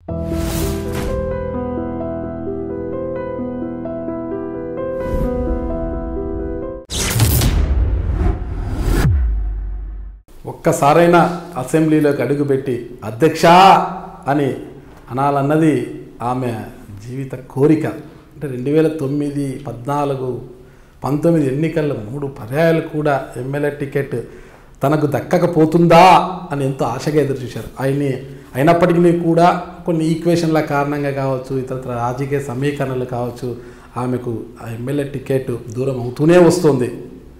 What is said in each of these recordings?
ఒక్కసారైనా అసెంబ్లీలోకి అడుగుపెట్టి అధ్యక్షా అని అనాలన్నది ఆమె జీవిత కోరిక అంటే రెండు వేల తొమ్మిది పద్నాలుగు పంతొమ్మిది ఎన్నికల్లో మూడు పర్యాయాలు కూడా ఎమ్మెల్యే టికెట్ తనకు దక్కకపోతుందా అని ఎంతో ఆశగా ఎదురు చూశారు ఆయన్ని అయినప్పటికీ కూడా కొన్ని ఈక్వేషన్ల కారణంగా కావచ్చు ఇతర రాజకీయ సమీకరణలు కావచ్చు ఆమెకు ఆ ఎమ్మెల్యే టికెట్ దూరం అవుతూనే వస్తుంది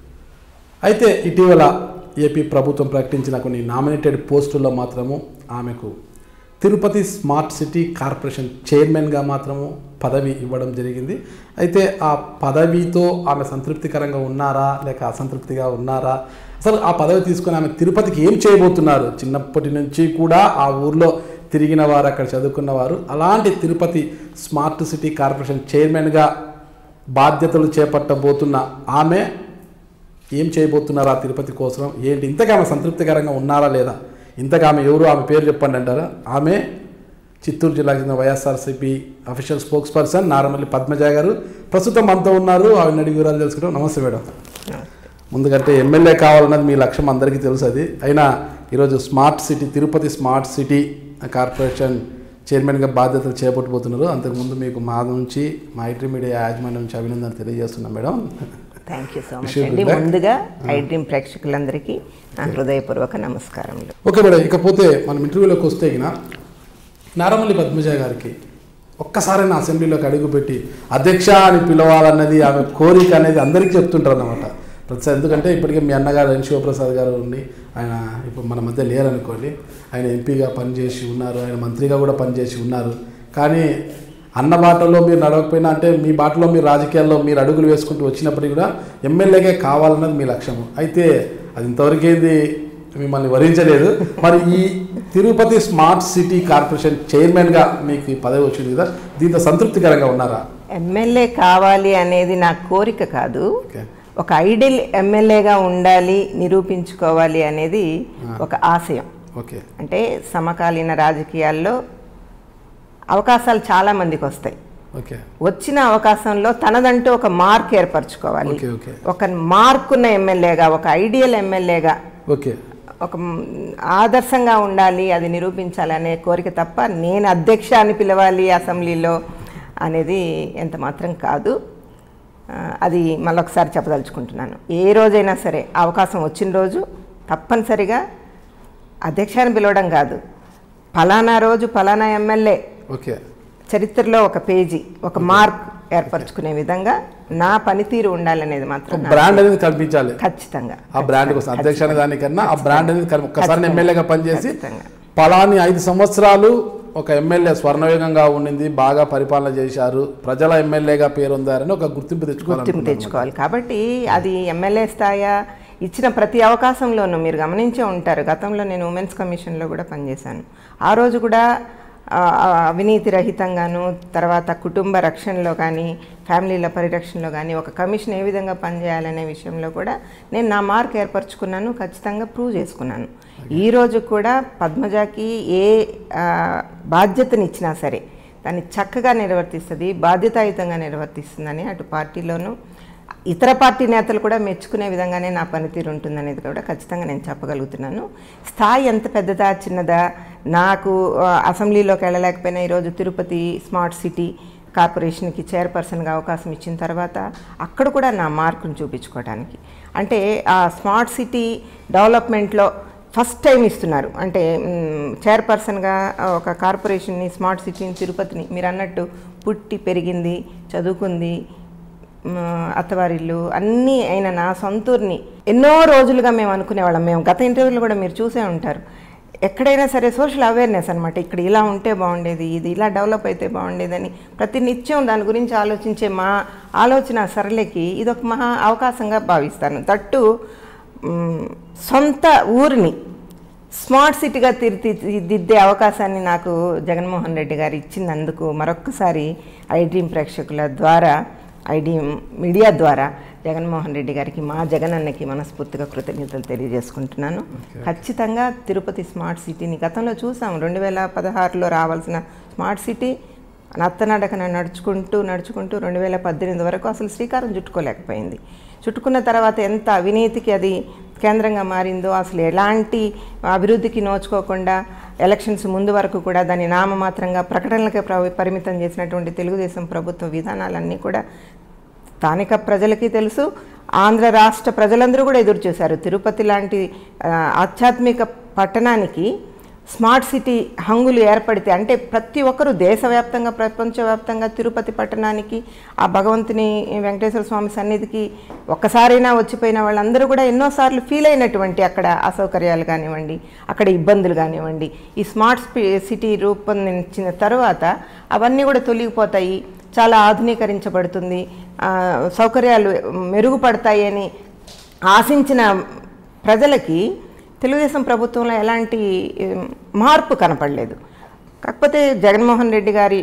అయితే ఇటీవల ఏపీ ప్రభుత్వం ప్రకటించిన కొన్ని నామినేటెడ్ పోస్టుల్లో మాత్రము ఆమెకు తిరుపతి స్మార్ట్ సిటీ కార్పొరేషన్ చైర్మన్గా మాత్రము పదవి ఇవ్వడం జరిగింది అయితే ఆ పదవితో ఆమె సంతృప్తికరంగా ఉన్నారా లేక అసంతృప్తిగా ఉన్నారా అసలు ఆ పదవి తీసుకొని ఆమె తిరుపతికి ఏం చేయబోతున్నారు చిన్నప్పటి నుంచి కూడా ఆ ఊర్లో తిరిగిన వారు అక్కడ చదువుకున్న వారు అలాంటి తిరుపతి స్మార్ట్ సిటీ కార్పొరేషన్ చైర్మన్గా బాధ్యతలు చేపట్టబోతున్న ఆమె ఏం చేయబోతున్నారా తిరుపతి కోసం ఏంటి ఇంతగా ఆమె సంతృప్తికరంగా ఉన్నారా లేదా ఇంతగా ఆమె ఎవరు ఆమె పేరు చెప్పండి అంటారా ఆమె చిత్తూరు జిల్లాకు చెందిన YSRCP official spokesperson Naramalli Padmaja గారు ప్రస్తుతం మనతో ఉన్నారు ఆవిడ అడిగి వివరాలు తెలుసుకుంటాం నమస్తే మేడం ముందుకంటే ఎమ్మెల్యే కావాలన్నది మీ లక్ష్యం అందరికీ తెలుసు అది అయినా ఈరోజు smart city Tirupati smart city corporation చైర్మన్గా బాధ్యతలు చేపట్టబోతున్నారు అంతకుముందు మీకు మా నుంచి మా ఐటీ మీడియా యాజమాన్యం నుంచి అభినందన తెలియజేస్తున్నాం madam thank you so Wish much you అండి good luck. ముందుగా ఐ డ్రీమ్ ప్రేక్షకులందరికీ నా హృదయపూర్వక నమస్కారములు ఓకే మేడం ఇకపోతే మనం ఇంటర్వ్యూలోకి వస్తే గిన నారమల్లి పద్మజ గారికి ఒక్కసారైనా అసెంబ్లీలోకి అడుగుపెట్టి అధ్యక్ష అని పిలవాలన్నది ఆమె కోరిక అనేది అందరికీ చెప్తుంటారు అన్నమాట ప్రతిసారి ఎందుకంటే ఇప్పటికే మీ అన్నగారు ఎన్ శివప్రసాద్ గారు ఉండి ఆయన ఇప్పుడు మన మధ్య లేరనుకోండి ఆయన ఎంపీగా పనిచేసి ఉన్నారు ఆయన మంత్రిగా కూడా పనిచేసి ఉన్నారు కానీ అన్న బాటలో మీరు నడవకపోయినా అంటే మీ బాటలో మీరు రాజకీయాల్లో మీరు అడుగులు వేసుకుంటూ వచ్చినప్పటికీ కూడా ఎమ్మెల్యేగా కావాలన్నది మీ లక్ష్యము అయితే అది ఇంతవరకు ఏంది మిమ్మల్ని వరించలేదు మరి ఈ తిరుపతి స్మార్ట్ సిటీ కార్పొరేషన్ చైర్మన్గా మీకు ఈ పదవి వచ్చింది కదా దీంతో సంతృప్తికరంగా ఉన్నారా ఎమ్మెల్యే కావాలి అనేది నా కోరిక కాదు ఓకే ఒక ఐడియల్ ఎమ్మెల్యేగా ఉండాలి నిరూపించుకోవాలి అనేది ఒక ఆశయం ఓకే అంటే సమకాలీన రాజకీయాల్లో అవకాశాలు చాలా మందికి వస్తాయి ఓకే వచ్చిన అవకాశంలో తనదంటూ ఒక మార్క్ ఏర్పరచుకోవాలి ఓకే ఓకే ఒక మార్క్ ఉన్న ఎమ్మెల్యేగా ఒక ఐడియల్ ఎమ్మెల్యేగా ఓకే ఒక మ్, ఆదర్శంగా ఉండాలి అది నిరూపించాలి అనే కోరిక తప్ప నేను అధ్యక్ష అని పిలవాలి అసెంబ్లీలో అనేది ఎంత మాత్రం కాదు ఆ, అది మళ్ళొకసారి చెప్పదలుచుకుంటున్నాను ఏ రోజైనా సరే అవకాశం వచ్చిన రోజు తప్పనిసరిగా అధ్యక్ష అని పిలవడం కాదు ఫలానా రోజు ఫలానా ఎమ్మెల్యే ఓకే చరిత్రలో ఒక పేజీ ఒక మార్క్ ఏర్పరచుకునే విధంగా నా పనితీరు ఉండాలనేది మాత్రం నా- బ్రాండ్ అనేది కనిపించాలి ఖచ్చితంగా ఆ బ్రాండ్ కోసం అధ్యక్ష అనే దానికన్నా ఆ బ్రాండ్ అనేది కని- ఒక్కసారి ఖచ్చితంగా. ఎమ్మెల్యేగా పనిచేసి ఖచ్చితంగా. పలాని ఐదు సంవత్సరాలు ఒక ఎమ్మెల్యే స్వర్ణయుగంగా ఉండింది బాగా పరిపాలన చేశారు ప్రజల ఎమ్మెల్యేగా పేరొందారని ఒక గుర్తింపు గుర్తింపు తెచ్చుకోవాలి తెచ్చుకోవాలి కాబట్టి అది ఎమ్మెల్యే స్థాయా ఇచ్చిన ప్రతి అవకాశంలోనూ మీరు గమనించే ఉంటారు గతంలో నేను ఉమెన్స్ కమిషన్లో కూడా పనిచేశాను ఆ రోజు కూడా ఆ, ఆ, అవినీతి రహితంగాను తర్వాత కుటుంబ రక్షణలో కానీ ఫ్యామిలీల పరిరక్షణలో కానీ ఒక కమిషన్ ఏ విధంగా పనిచేయాలనే విషయంలో కూడా నేను నా మార్క్ ఏర్పరచుకున్నాను ఖచ్చితంగా ప్రూవ్ చేసుకున్నాను ఈ రోజు కూడా పద్మజాకి ఏ ఆ, బాధ్యతనిచ్చినా సరే దాన్ని చక్కగా నిర్వర్తిస్తుంది బాధ్యతాయుతంగా నిర్వర్తిస్తుందని అటు పార్టీలోనూ ఇతర పార్టీ నేతలు కూడా మెచ్చుకునే విధంగానే నా పనితీరు ఉంటుందనేది కూడా ఖచ్చితంగా నేను చెప్పగలుగుతున్నాను స్థాయి ఎంత పెద్దదా చిన్నదా నాకు ఆ, అసెంబ్లీలోకి వెళ్ళలేకపోయినా ఈరోజు తిరుపతి స్మార్ట్ సిటీ కార్పొరేషన్కి చైర్పర్సన్గా అవకాశం ఇచ్చిన తర్వాత అక్కడ కూడా నా మార్కును చూపించుకోవడానికి అంటే ఆ స్మార్ట్ సిటీ డెవలప్మెంట్లో ఫస్ట్ టైం ఇస్తున్నారు అంటే మ్, చైర్పర్సన్గా ఒక కార్పొరేషన్ని స్మార్ట్ సిటీని తిరుపతిని మీరు అన్నట్టు పుట్టి పెరిగింది చదువుకుంది మ్, అత్తవారిల్లు అన్నీ అయిన నా సొంతూరిని ఎన్నో రోజులుగా మేము అనుకునేవాళ్ళం మేము గత ఇంటర్వ్యూలో కూడా మీరు చూసే ఉంటారు ఎక్కడైనా సరే సోషల్ అవేర్నెస్ అనమాట ఇక్కడ ఇలా ఉంటే బాగుండేది ఇది ఇలా డెవలప్ అయితే బాగుండేదని ప్రతి నిత్యం దాని గురించి ఆలోచించే మా ఆలోచన సరళికి ఇది ఒక మహా అవకాశంగా భావిస్తాను తట్టు మ్, సొంత ఊరిని స్మార్ట్ సిటీగా తీర్చిదిద్దే అవకాశాన్ని నాకు జగన్మోహన్ రెడ్డి గారు ఇచ్చినందుకు మరొక్కసారి ఐ డ్రీమ్ ప్రేక్షకుల ద్వారా ఐ డ్రీమ్ మీడియా ద్వారా జగన్మోహన్ రెడ్డి గారికి మా జగన్ అన్నకి మనస్ఫూర్తిగా కృతజ్ఞతలు తెలియజేసుకుంటున్నాను ఖచ్చితంగా తిరుపతి స్మార్ట్ సిటీని గతంలో చూసాం రెండు వేల పదహారులో రావాల్సిన స్మార్ట్ సిటీ నత్తనడకన నడుచుకుంటూ నడుచుకుంటూ రెండు వేల పద్దెనిమిది వరకు అసలు శ్రీకారం చుట్టుకోలేకపోయింది చుట్టుకున్న తర్వాత ఎంత అవినీతికి అది కేంద్రంగా మారిందో అసలు ఎలాంటి అభివృద్ధికి నోచుకోకుండా ఎలక్షన్స్ ముందు వరకు కూడా దాని నామమాత్రంగా ప్రకటనలకే ప్ర- పరిమితం చేసినటువంటి తెలుగుదేశం ప్రభుత్వ విధానాలన్నీ కూడా స్థానిక ప్రజలకి తెలుసు ఆంధ్ర రాష్ట్ర ప్రజలందరూ కూడా ఎదురు చూశారు తిరుపతి లాంటి ఆ, ఆధ్యాత్మిక పట్టణానికి స్మార్ట్ సిటీ హంగులు ఏర్పడితే అంటే ప్రతి ఒక్కరూ దేశవ్యాప్తంగా ప్రపంచవ్యాప్తంగా తిరుపతి పట్టణానికి ఆ భగవంతుని వెంకటేశ్వర స్వామి సన్నిధికి ఒక్కసారైనా వచ్చిపోయిన వాళ్ళందరూ కూడా ఎన్నోసార్లు ఫీల్ అయినటువంటి అక్కడ అసౌకర్యాలు కానివ్వండి అక్కడ ఇబ్బందులు కానివ్వండి ఈ స్మార్ట్ స్పి- సిటీ రూపొందించిన తర్వాత అవన్నీ కూడా తొలగిపోతాయి చాలా ఆధునీకరించబడుతుంది ఆ, సౌకర్యాలు మెరుగుపడతాయి అని ఆశించిన ప్రజలకి తెలుగుదేశం ప్రభుత్వంలో ఎలాంటి ఉమ్, మార్పు కనపడలేదు కాకపోతే జగన్మోహన్ రెడ్డి గారి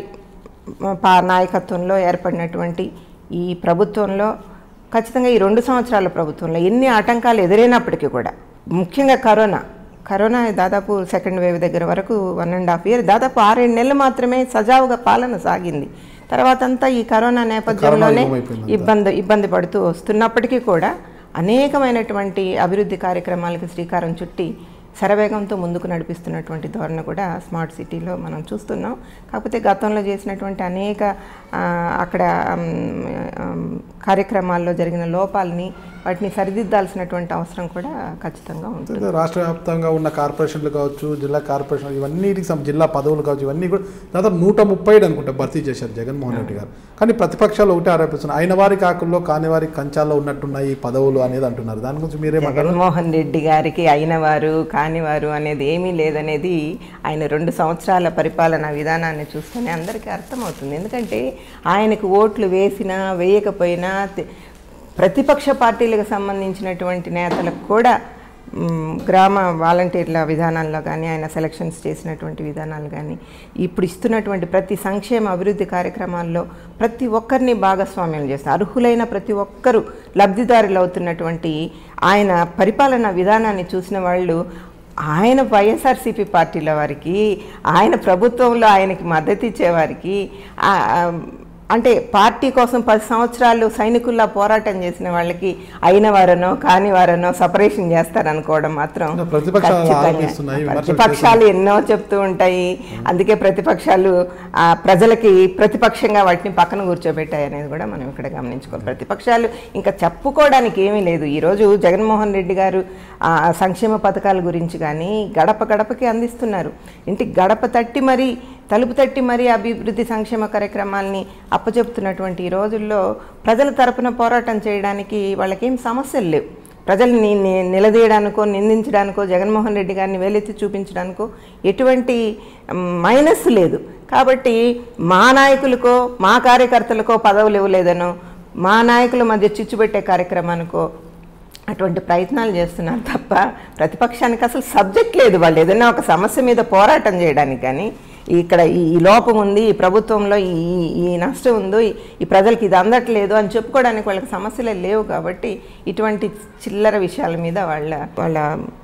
పా నాయకత్వంలో ఏర్పడినటువంటి ఈ ప్రభుత్వంలో ఖచ్చితంగా ఈ రెండు సంవత్సరాల ప్రభుత్వంలో ఎన్ని ఆటంకాలు ఎదురైనప్పటికీ కూడా ముఖ్యంగా కరోనా కరోనా దాదాపు సెకండ్ వేవ్ దగ్గర వరకు వన్ అండ్ హాఫ్ ఇయర్ దాదాపు ఆరేడు నెలలు మాత్రమే సజావుగా పాలన సాగింది తర్వాత అంతా ఈ కరోనా నేపథ్యంలోనే యుగం అయిపోయింది ఇబ్బంది ఇబ్బంది పడుతూ వస్తున్నప్పటికీ కూడా అనేకమైనటువంటి అభివృద్ధి కార్యక్రమాలకు శ్రీకారం చుట్టి శరవేగంతో ముందుకు నడిపిస్తున్నటువంటి ధోరణి కూడా స్మార్ట్ సిటీలో మనం చూస్తున్నాం కాకపోతే గతంలో చేసినటువంటి అనేక ఆ, అక్కడ ఉమ్, ఉమ్, కార్యక్రమాల్లో జరిగిన లోపాలని వాటిని సరిదిద్దాల్సినటువంటి అవసరం కూడా ఖచ్చితంగా ఉంటుంది అయితే రాష్ట్ర వ్యాప్తంగా ఉన్న కార్పొరేషన్లు కావచ్చు జిల్లా కార్పొరేషన్ ఇవన్నిటికి సం- జిల్లా పదవులు కావచ్చు ఇవన్నీ కూడా దాదాపు నూట ముప్పై ఏడు అనుకుంటా భర్తీ చేశారు జగన్మోహన్ రెడ్డి గారు కానీ ప్రతిపక్షాలు ఒకటే ఆరోపిస్తున్నారు అయిన వారి కాకుల్లో కాని వారి కంచాల్లో ఉన్నట్టున్నాయి ఈ పదవులు అనేది అంటున్నారు దాని గురించి మీరేమంటారు జగన్మోహన్ రెడ్డి గారికి అయినవారు కానివారు అనేది ఏమీ లేదనేది ఆయన రెండు సంవత్సరాల పరిపాలన విధానాన్ని చూస్తేనే అందరికీ అర్థమవుతుంది ఎందుకంటే ఆయనకు ఓట్లు వేసినా వేయకపోయినా తె- ప్రతిపక్ష పార్టీలకు సంబంధించినటువంటి నేతలకు కూడా మ్, గ్రామ వాలంటీర్ల విధానాల్లో కానీ ఆయన సెలక్షన్స్ చేసినటువంటి విధానాలు కానీ ఇప్పుడు ఇస్తున్నటువంటి ప్రతి సంక్షేమ అభివృద్ధి కార్యక్రమాల్లో ప్రతి ఒక్కరిని భాగస్వామ్యం చేస్తారు అర్హులైన ప్రతి ఒక్కరూ లబ్ధిదారులు అవుతున్నటువంటి ఆయన పరిపాలన విధానాన్ని చూసిన వాళ్ళు ఆయన వైఎస్ఆర్సీపీ పార్టీల వారికి ఆయన ప్రభుత్వంలో ఆయనకి మద్దతు ఇచ్చేవారికి ఆ, ఆ, అంటే పార్టీ కోసం పది సంవత్సరాలు సైనికుల్లా పోరాటం చేసిన వాళ్ళకి అయిన వారనో కాని వారనో సపరేషన్ చేస్తారనుకోవడం మాత్రం ఇంకా ప్రతిపక్షాలు ఖచ్చితంగా. ఆరోపిస్తున్నాయి, విమర్శలు ప్రతిపక్షాలు ఎన్నో చెప్తూ ఉంటాయి అందుకే ప్రతిపక్షాలు ఆ, ప్రజలకి ప్రతిపక్షంగా వాటిని పక్కన కూర్చోబెట్టాయి అనేది కూడా మనం ఇక్కడ గమనించుకోవాలి ప్రతిపక్షాలు ఇంకా చెప్పుకోవడానికి ఏమీ లేదు ఈరోజు జగన్మోహన్ రెడ్డి గారు ఆ, సంక్షేమ పథకాల గురించి కానీ గడప గడపకి అందిస్తున్నారు ఇంటికి గడప తట్టి మరీ తలుపు తట్టి మరీ అభివృద్ధి సంక్షేమ కార్యక్రమాల్ని అప్పచెప్తున్నటువంటి ఈ రోజుల్లో ప్రజల తరపున పోరాటం చేయడానికి వాళ్ళకేం సమస్యలు లేవు ప్రజల్ని ని- నిలదీయడానికో నిందించడానికో జగన్మోహన్ రెడ్డి గారిని వేలెత్తి చూపించడానికో ఎటువంటి మ్, మైనస్ లేదు కాబట్టి మా నాయకులకో మా కార్యకర్తలకో పదవులు ఇవ్వలేదనో మా నాయకుల మధ్య చిచ్చుపెట్టే కార్యక్రమానికో అటువంటి ప్రయత్నాలు చేస్తున్నారు తప్ప ప్రతిపక్షానికి అసలు సబ్జెక్ట్ లేదు వాళ్ళు ఏదైనా ఒక సమస్య మీద పోరాటం చేయడానికి కానీ ఇక్కడ ఈ ఈ లోపం ఉంది ఈ ప్రభుత్వంలో ఈ ఈ- ఈ నష్టం ఉందో ఈ- ఈ ప్రజలకి ఇది అందట్లేదు అని చెప్పుకోవడానికి వాళ్ళకి సమస్యలే లేవు కాబట్టి ఇటువంటి చిల్లర విషయాల మీద వాళ్ళ వాళ్ళ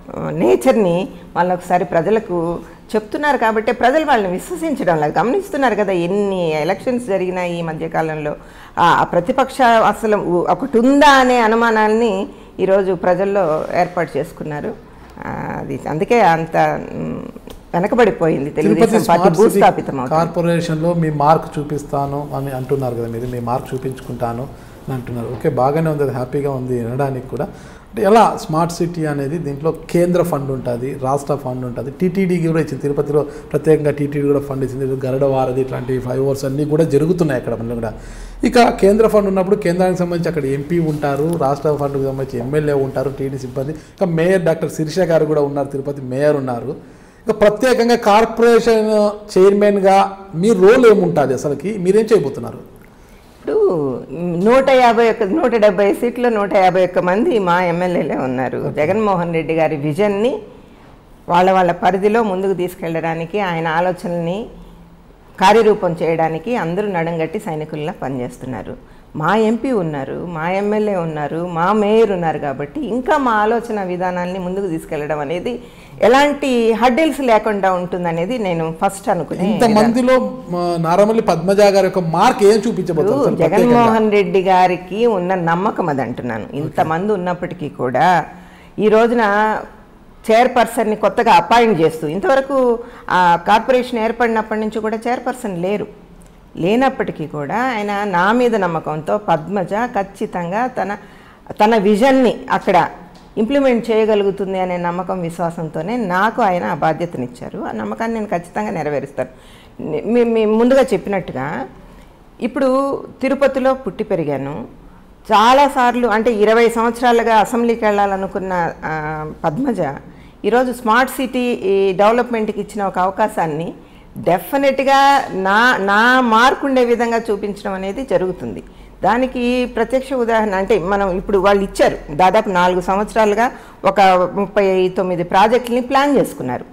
నేచర్ని వాళ్ళు ఒకసారి ప్రజలకు చెప్తున్నారు కాబట్టి ప్రజలు వాళ్ళని విశ్వసించడం లేదు గమనిస్తున్నారు కదా ఎన్ని ఎలక్షన్స్ జరిగినాయి ఈ మధ్యకాలంలో ఆ ఆ ప్రతిపక్ష అసలు ఉ- ఒకటి ఉందా అనే అనుమానాన్ని ఈరోజు ప్రజల్లో ఏర్పాటు చేసుకున్నారు ఆ, అది అందుకే అంత మ్, వెనకబడిపోయింది Tirupati Telugu Desam party smart city భూస్థాపితం అవుతుంది కార్పొరేషన్లో మీ మార్క్ చూపిస్తాను అని అంటున్నారు కదా మీరు మీ మార్క్ చూపించుకుంటాను అని అంటున్నారు ఓకే బాగానే ఉంది అది హ్యాపీగా ఉంది వినడానికి కూడా అంటే ఎలా స్మార్ట్ సిటీ అనేది దీంట్లో కేంద్ర ఫండ్ ఉంటుంది రాష్ట్ర ఫండ్ ఉంటుంది టీటీడీ కూడా ఇచ్చింది తిరుపతిలో ప్రత్యేకంగా టీటీడీ కూడా ఫండ్ ఇచ్చింది గరుడ వారధి ఇట్లాంటి ఫైవ్ అవర్స్ అన్నీ కూడా జరుగుతున్నాయి అక్కడ మళ్ళీ కూడా ఇక కేంద్ర ఫండ్ ఉన్నప్పుడు కేంద్రానికి సంబంధించి అక్కడ ఎంపీ ఉంటారు రాష్ట్ర ఫండ్కి సంబంధించి ఎమ్మెల్యే ఉంటారు టీడీ సిబ్బంది ఇంకా మేయర్ డాక్టర్ శిరీష గారు కూడా ఉన్నారు తిరుపతి మేయర్ ఉన్నారు ఇక ప్రత్యేకంగా కార్పొరేషన్ చైర్మన్గా మీ రోల్ ఏముంటుంది అసలుకి మీరేం చేయబోతున్నారు ఇప్పుడు నూట యాభై ఒక్క నూట డెబ్బై సీట్లు నూట యాభై ఒక్క మంది మా ఎమ్మెల్యేలే ఉన్నారు జగన్మోహన్ రెడ్డి గారి విజన్ని వాళ్ళ వాళ్ళ పరిధిలో ముందుకు తీసుకెళ్ళడానికి ఆయన ఆలోచనల్ని కార్యరూపం చేయడానికి అందరూ నడంగట్టి సైనికుల్లా పనిచేస్తున్నారు మా ఎంపీ ఉన్నారు మా ఎమ్మెల్యే ఉన్నారు మా మేయర్ ఉన్నారు కాబట్టి ఇంకా మా ఆలోచన విధానాల్ని ముందుకు తీసుకెళ్ళడం అనేది ఎలాంటి హడ్డిల్స్ లేకుండా ఉంటుందనేది నేను ఫస్ట్ అనుకునే ఇంత మందిలో మ, నారమల్లి పద్మజ గారి యొక్క మార్క్ ఏం చూపించబోతున్నారు సార్ ప్రత్యేకంగా? జగన్మోహన్ రెడ్డి గారికి ఉన్న నమ్మకం అది అంటున్నాను ఇంతమంది ఉన్నప్పటికీ కూడా ఈ రోజున చైర్పర్సన్ని కొత్తగా అపాయింట్ చేస్తూ ఇంతవరకు ఆ కార్పొరేషన్ ఏర్పడినప్పటి నుంచి కూడా చైర్పర్సన్ లేరు లేనప్పటికీ కూడా ఆయన నా మీద నమ్మకంతో పద్మజ ఖచ్చితంగా తన తన విజన్ని అక్కడ ఇంప్లిమెంట్ చేయగలుగుతుంది అనే నమ్మకం విశ్వాసంతోనే నాకు ఆయన ఆ బాధ్యతనిచ్చారు ఆ నమ్మకాన్ని నేను ఖచ్చితంగా నెరవేరుస్తాను మీ మీ ముందుగా చెప్పినట్టుగా ఇప్పుడు తిరుపతిలో పుట్టి పెరిగాను చాలాసార్లు అంటే ఇరవై సంవత్సరాలుగా అసెంబ్లీకి వెళ్ళాలనుకున్న ఆ, పద్మజ ఈరోజు స్మార్ట్ సిటీ ఈ డెవలప్మెంట్కి ఇచ్చిన ఒక అవకాశాన్ని డెఫినెట్గా నా నా మార్కు ఉండే విధంగా చూపించడం అనేది జరుగుతుంది దానికి ప్రత్యక్ష ఉదాహరణ అంటే మనం ఇప్పుడు వాళ్ళు ఇచ్చారు దాదాపు నాలుగు సంవత్సరాలుగా ఒక ముప్పై తొమ్మిది ప్రాజెక్టులని ప్లాన్ చేసుకున్నారు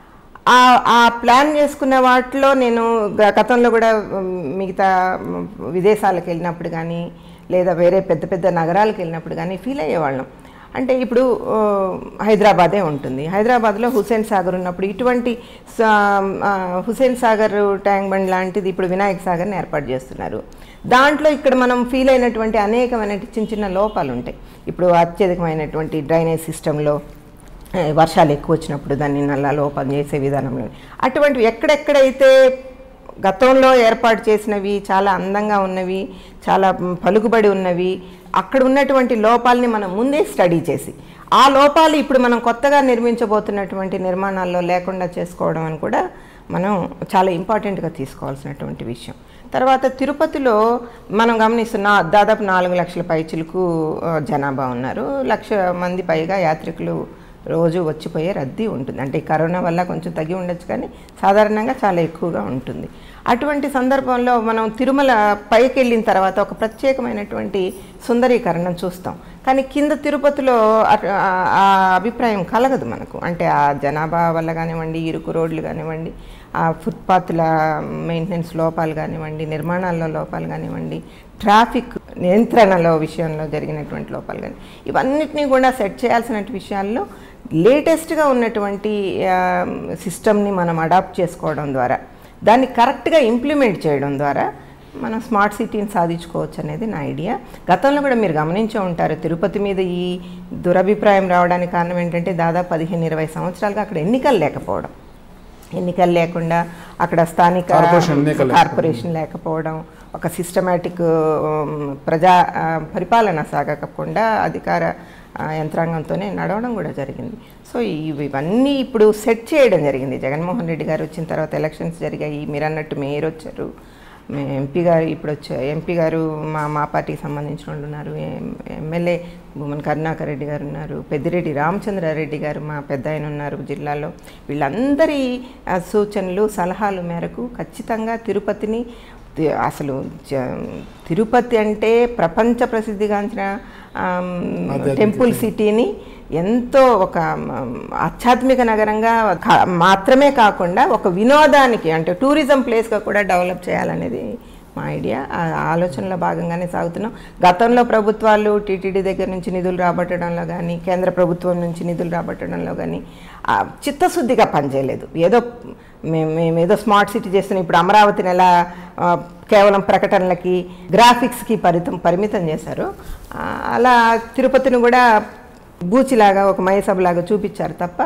ఆ ఆ ప్లాన్ చేసుకున్న వాటిలో నేను గ- గతంలో కూడా ఉమ్, మిగతా ఉమ్, విదేశాలకు వెళ్ళినప్పుడు కానీ లేదా వేరే పెద్ద పెద్ద నగరాలకు వెళ్ళినప్పుడు కానీ ఫీల్ అయ్యేవాళ్ళం అంటే ఇప్పుడు ఆ, హైదరాబాదే ఉంటుంది హైదరాబాద్లో హుసేన్ సాగర్ ఉన్నప్పుడు ఇటువంటి సా- ఆ, హుసేన్ సాగర్ ట్యాంక్ బండ్ లాంటిది ఇప్పుడు వినాయక సాగర్ని ఏర్పాటు చేస్తున్నారు దాంట్లో ఇక్కడ మనం ఫీల్ అయినటువంటి అనేకమైన చిన్న చిన్న లోపాలు ఉంటాయి ఇప్పుడు అత్యధికమైనటువంటి డ్రైనేజ్ సిస్టంలో ఏ, వర్షాలు ఎక్కువ వచ్చినప్పుడు దాన్ని నల్లా లోపం చేసే విధానంలో అటువంటివి ఎక్కడెక్కడైతే గతంలో ఏర్పాటు చేసినవి చాలా అందంగా ఉన్నవి చాలా మ్, పలుకుబడి ఉన్నవి అక్కడ ఉన్నటువంటి లోపాలని మనం ముందే స్టడీ చేసి ఆ లోపాలు ఇప్పుడు మనం కొత్తగా నిర్మించబోతున్నటువంటి నిర్మాణాల్లో లేకుండా చేసుకోవడం అని కూడా మనం చాలా ఇంపార్టెంట్గా తీసుకోవాల్సినటువంటి విషయం తర్వాత తిరుపతిలో మనం గమనిస్తున్న దాదాపు నాలుగు లక్షల పైచులకు ఆ, జనాభా ఉన్నారు లక్ష మంది పైగా యాత్రికులు రోజు వచ్చిపోయే రద్దీ ఉంటుంది అంటే ఈ కరోనా వల్ల కొంచెం తగ్గి ఉండొచ్చు కానీ సాధారణంగా చాలా ఎక్కువగా ఉంటుంది అటువంటి సందర్భంలో మనం తిరుమల పైకి వెళ్ళిన తర్వాత ఒక ప్రత్యేకమైనటువంటి సుందరీకరణం చూస్తాం కానీ కింద తిరుపతిలో అటు- ఆ- ఆ అభిప్రాయం కలగదు మనకు అంటే ఆ జనాభా వల్ల కానివ్వండి ఇరుకు రోడ్లు కానివ్వండి ఆ ఫుట్పాత్ల మెయింటెనెన్స్ లోపాలు కానివ్వండి నిర్మాణాల్లో లోపాలు కానివ్వండి ట్రాఫిక్ నియంత్రణలో విషయంలో జరిగినటువంటి లోపాలు కానీ ఇవన్నిటినీ కూడా సెట్ చేయాల్సిన విషయాల్లో లేటెస్ట్గా ఉన్నటువంటి సిస్టమ్ని మనం అడాప్ట్ చేసుకోవడం ద్వారా దాన్ని కరెక్ట్గా ఇంప్లిమెంట్ చేయడం ద్వారా మనం స్మార్ట్ సిటీని సాధించుకోవచ్చు అనేది నా ఐడియా గతంలో కూడా మీరు గమనించే ఉంటారు తిరుపతి మీద ఈ దురభిప్రాయం రావడానికి కారణం ఏంటంటే దాదాపు పదిహేను ఇరవై సంవత్సరాలుగా అక్కడ ఎన్నికలు లేకపోవడం ఎన్నికలు లేకుండా అక్కడ స్థానిక కార్పొరేషన్ ఎన్నికలు కార్పొరేషన్ లేకపోవడం ఒక సిస్టమేటిక్ ప్రజా ఆ, పరిపాలన సాగకుండా అధికార ఆ, యంత్రాంగంతోనే నడవడం కూడా జరిగింది సో ఇవి ఇవన్నీ ఇప్పుడు సెట్ చేయడం జరిగింది జగన్మోహన్ రెడ్డి గారు వచ్చిన తర్వాత ఎలక్షన్స్ జరిగాయి మీరు అన్నట్టు మేయర్ వచ్చారు మే- ఎంపీ గారు ఇప్పుడు వచ్చారు ఎంపీ గారు మా మా పార్టీకి సంబంధించిన వాళ్ళు ఉన్నారు ఎం- ఎమ్మెల్యే భూమన్ కరుణాకర్ రెడ్డి గారు ఉన్నారు పెద్దిరెడ్డి రామచంద్రారెడ్డి గారు మా పెద్ద ఆయన ఉన్నారు జిల్లాలో వీళ్ళందరి ఆ, సూచనలు సలహాలు మేరకు ఖచ్చితంగా తిరుపతిని తి- అసలు జ- తిరుపతి అంటే ప్రపంచ ప్రసిద్ధిగాంచిన ఆమ్, టెంపుల్ సిటీని ఎంతో ఒక మ్, ఆధ్యాత్మిక నగరంగా కా- మాత్రమే కాకుండా ఒక వినోదానికి అంటే టూరిజం ప్లేస్గా కూడా డెవలప్ చేయాలనేది మా ఐడియా ఆ ఆలోచనలో భాగంగానే సాగుతున్నాం గతంలో ప్రభుత్వాలు టీటీడీ దగ్గర నుంచి నిధులు రాబట్టడంలో కానీ కేంద్ర ప్రభుత్వం నుంచి నిధులు రాబట్టడంలో కానీ ఆ, చిత్తశుద్ధిగా పనిచేయలేదు ఏదో మేము మేము ఏదో స్మార్ట్ సిటీ చేస్తున్నాం ఇప్పుడు అమరావతిని ఎలా ఆ, కేవలం ప్రకటనలకి గ్రాఫిక్స్కి పరితం పరిమితం చేశారు ఆ, అలా తిరుపతిని కూడా బూచిలాగా ఒక మయసభలాగా చూపించారు తప్ప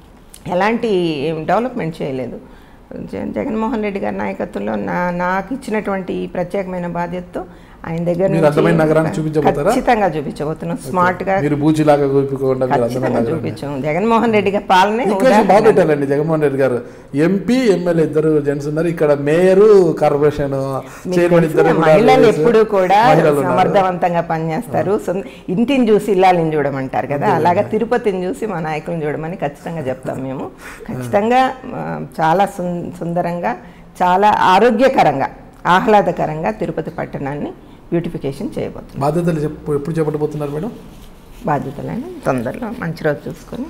ఎలాంటి డెవలప్మెంట్ చేయలేదు జ- జగన్మోహన్ రెడ్డి గారి నాయకత్వంలో నా నాకు ఇచ్చినటువంటి ఈ ప్రత్యేకమైన బాధ్యతతో ఆయన దగ్గర మీరు అందమైన నగరాన్ని చూపించబోతారా? ఖచ్చితంగా చూపించబోతున్నాం స్మార్ట్గా మీరు బూచిలాగా కూపుకోకుండా మీరు అందమైన ఖచ్చితంగా నగరం చూపించాం జగన్మోహన్ రెడ్డి గారి పాలనే ఈక్వేషన్ ఉదాహరణ. బాగా పెట్టారండి జగన్మోహన్ రెడ్డి గారు ఎంపీ ఎమ్మెల్యే ఇద్దరు జెంట్స్ ఉన్నారు ఇక్కడ మేయర్ కార్పొరేషన్ మీకు చైర్మన్ ఇద్దరు తెలిసిన కూడా మహిళలు ladies. ఎప్పుడు కూడా మహిళలు ఉన్నారు. సమర్థవంతంగా పనిచేస్తారు సొంత- ఇంటిని చూసి ఇల్లాలని చూడమంటారు కదా అలాగా తిరుపతిని చూసి మా నాయకులను చూడమని ఖచ్చితంగా చెప్తాం మేము ఖచ్చితంగా ఆ, చాలా సుం- సుందరంగా చాలా ఆరోగ్యకరంగా ఆహ్లాదకరంగా తిరుపతి పట్టణాన్ని బ్యూటిఫికేషన్ చేయబోతున్నాం బాధ్యతలు చెప్పు ఎప్పుడు చేపట్టబోతున్నారు మేడం బాధ్యతలైన తొందరలో మంచి రోజు చూసుకొని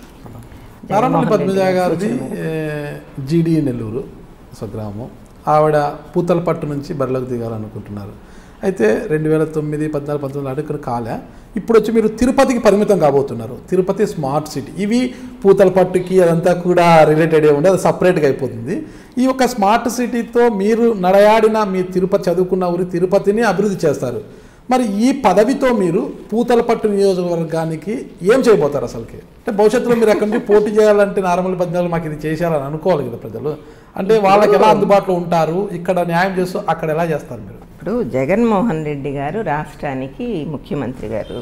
నారాయణ జగన్మోహన్ పద్మజ రెడ్డి గారి గారిది సూచన మేరకు. జీడి నెల్లూరు స్వగ్రామం ఆవిడ పూతలపట్టు నుంచి బరిలోకి దిగాలనుకుంటున్నారు అయితే రెండు వేల తొమ్మిది పద్నాలుగు పంతొమ్మిది అడుగులు కాలే ఇప్పుడు వచ్చి మీరు తిరుపతికి పరిమితం కాబోతున్నారు తిరుపతి స్మార్ట్ సిటీ ఇవి పూతల పట్టుకి అదంతా కూడా రిలేటెడ్ ఉండి అది సపరేట్గా అయిపోతుంది ఈ యొక్క స్మార్ట్ సిటీతో మీరు నడయాడిన మీ తిరుపతి చదువుకున్న ఊరి తిరుపతిని అభివృద్ధి చేస్తారు మరి ఈ పదవితో మీరు పూతలపట్టు నియోజకవర్గానికి ఏం చేయబోతారు అసలుకి అంటే భవిష్యత్తులో మీరు ఎక్కడి నుంచి పోటీ చేయాలంటే నార్మల్ పద్నాలుగు మాకు ఇది చేశారని అనుకోవాలి కదా ప్రజలు అంటే వాళ్ళకి ఎలా అందుబాటులో ఉంటారు ఇక్కడ న్యాయం చేస్తూ అక్కడ ఎలా చేస్తారు మీరు ఇప్పుడు జగన్మోహన్ రెడ్డి గారు రాష్ట్రానికి ముఖ్యమంత్రి గారు